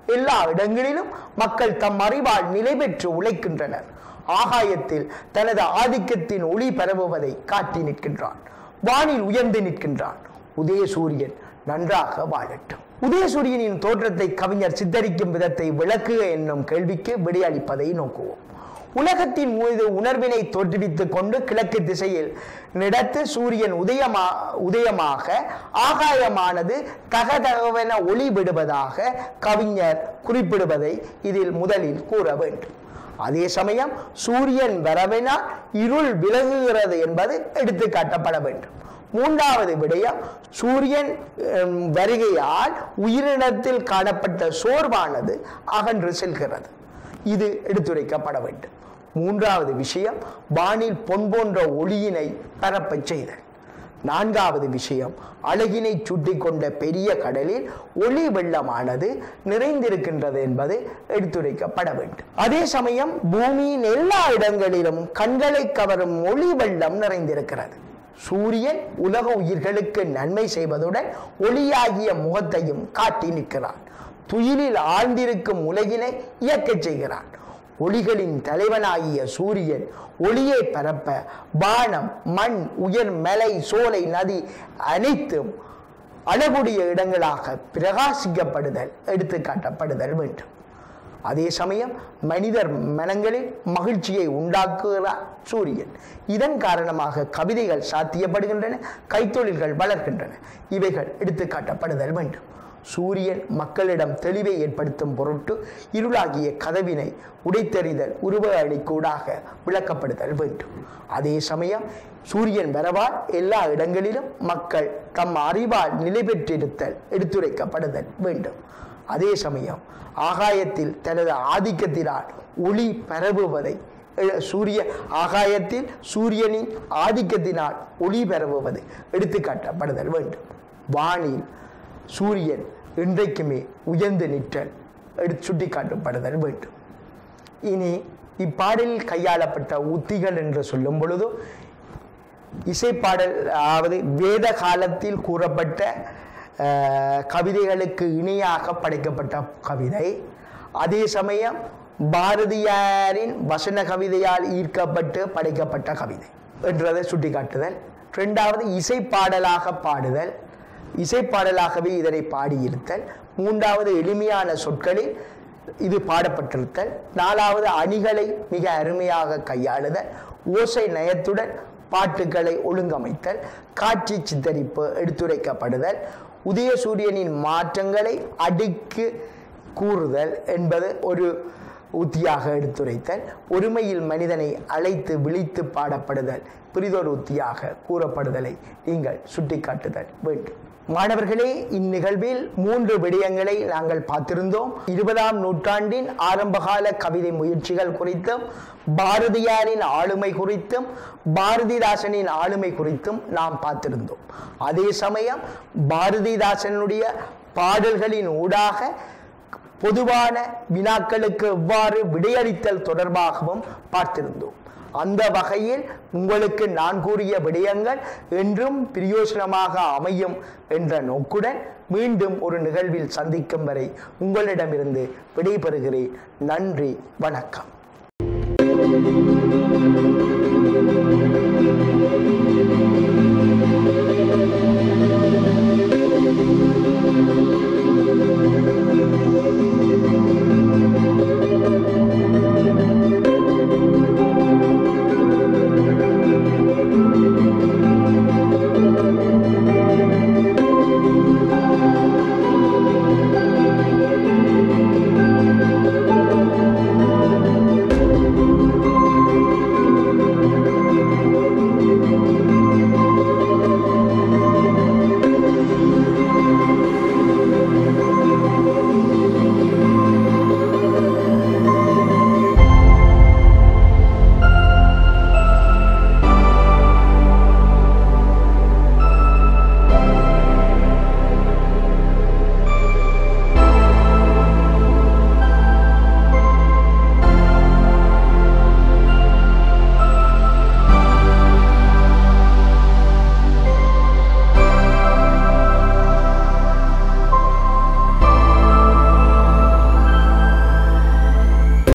எல்லா இடங்களிலும் மக்கள் தம் அறிவால் நிலை பெற்று உழைக்கின்றனர் ஆகாயத்தில் தனது ஆதிக்கத்தின் ஒளி பரவுவதை காட்டி நிற்கின்றான் வானில் உயர்ந்து நிற்கின்றான் உதயசூரியன் நன்றாக வாழட்டும் உதயசூரியனின் தோற்றத்தை கவிஞர் சித்தரிக்கும் விதத்தை விளக்குக என்னும் கேள்விக்கு விடையளிப்பதை நோக்குவோம் உலகத்தின் மீது உணர்வினை தோற்றுவித்துக் கொண்டு கிழக்கு திசையில் நடத்து சூரியன் உதயமா உதயமாக ஆகாயமானது தகதகவென ஒளி விடுவதாக கவிஞர் குறிப்பிடுவதை இதில் முதலில் கூற வேண்டும் அதே சமயம் சூரியன் வரவினால் இருள் விலகுகிறது என்பது எடுத்து காட்டப்பட வேண்டும் மூன்றாவது விடயம் சூரியன் ஹம், வருகையால் உயிரினத்தில் காணப்பட்ட சோர்வானது அகன்று செல்கிறது இது எடுத்துரைக்கப்பட வேண்டும் மூன்றாவது விஷயம் வானில் பொன் போன்ற ஒளியினை பரப்பச் செய்தல் நான்காவது விஷயம் அழகினை சுட்டி கொண்ட பெரிய கடலில் ஒளி வெள்ளமானது நிறைந்திருக்கின்றது என்பது எடுத்துரைக்கப்பட வேண்டும் அதே சமயம் பூமியின் எல்லா இடங்களிலும் கண்களை கவரும் ஒளி வெள்ளம் நிறைந்திருக்கிறது சூரியன் உலக உயிர்களுக்கு நன்மை செய்வதுடன் ஒளியாகிய முகத்தையும் காட்டி நிற்கிறான் துயிலில் ஆழ்ந்திருக்கும் உலகினை இயக்கச் செய்கிறான் ஒளிகளின் தலைவனாகிய சூரியன் ஒளியை பரப்ப வானம் மண் உயர் மலை சோலை நதி அனைத்தும் அழகுடைய இடங்களாக பிரகாசிக்கப்படுதல் எடுத்து காட்டப்படுதல் வேண்டும் அதே சமயம் மனிதர் மனங்களில் மகிழ்ச்சியை உண்டாக்குகிறார் சூரியன் இதன் காரணமாக கவிதைகள் சாத்தியப்படுகின்றன கைத்தொழில்கள் வளர்கின்றன இவைகள் எடுத்து காட்டப்படுதல் வேண்டும் சூரியன் மக்களிடம் தெளிவை ஏற்படுத்தும் பொருட்டு இருளாகிய கதவினை உடைத்தெறிதல் உருவ அணிக்கூடாக விளக்கப்படுதல் வேண்டும் அதே சமயம் சூரியன் வரவால் எல்லா இடங்களிலும் மக்கள் தம் அறிவால் நிலை பெற்றிருத்தல் எடுத்துரைக்கப்படுதல் வேண்டும் அதே சமயம் ஆகாயத்தில் தனது ஆதிக்கத்தினால் ஒளி பரவுவதை எ- சூரிய ஆகாயத்தில் சூரியனின் ஆதிக்கத்தினால் ஒளி பரவுவது எடுத்துக்காட்டப்படுதல் வேண்டும் வானில் சூரியன் இன்றைக்குமே உயர்ந்து நிற்றல் எடுத்து சுட்டிக்காட்டப்படுதல் வேண்டும் இனி இப்பாடலில் கையாளப்பட்ட உத்திகள் என்று சொல்லும் பொழுது இசைப்பாடல் அதாவது வேத காலத்தில் கூறப்பட்ட அஹ், கவிதைகளுக்கு இணையாக படைக்கப்பட்ட கவிதை அதே சமயம் பாரதியாரின் வசன கவிதையால் ஈர்க்கப்பட்டு படைக்கப்பட்ட கவிதை என்றதை சுட்டிக்காட்டுதல் இரண்டாவது இசைப்பாடலாக பாடுதல் இசைப்பாடலாகவே இதனை பாடியிருத்தல் மூன்றாவது எளிமையான சொற்களில் இது பாடப்பட்டிருத்தல் நாலாவது அணிகளை மிக அருமையாக கையாளுதல் ஓசை நயத்துடன் பாட்டுகளை ஒழுங்கமைத்தல் காட்சி சித்தரிப்பு எடுத்துரைக்கப்படுதல் உதயசூரியனின் மாற்றங்களை அடுக்கு கூறுதல் என்பது ஒரு உத்தியாக எடுத்துரைத்தல் ஒருமையில் மனிதனை அழைத்து விழித்து பாடப்படுதல் பிரிதொரு உத்தியாக கூறப்படுதலை நீங்கள் சுட்டிக்காட்டுதல் வேண்டும் மாணவர்களே இந்நிகழ்வில் மூன்று விடயங்களை நாங்கள் பார்த்திருந்தோம் இருபதாம் நூற்றாண்டின் ஆரம்பகால கவிதை முயற்சிகள் குறித்தும் பாரதியாரின் ஆளுமை குறித்தும் பாரதிதாசனின் ஆளுமை குறித்தும் நாம் பார்த்திருந்தோம் அதே சமயம் பாரதிதாசனுடைய பாடல்களின் ஊடாக பொதுவான வினாக்களுக்கு எவ்வாறு விடையளித்தல் தொடர்பாகவும் பார்த்திருந்தோம் அந்த வகையில் உங்களுக்கு நான் கூறிய விடயங்கள் என்றும் பிரயோசனமாக அமையும் என்ற நோக்குடன் மீண்டும் ஒரு நிகழ்வில் சந்திக்கும் வரை உங்களிடமிருந்து விடைபெறுகிறேன் நன்றி வணக்கம்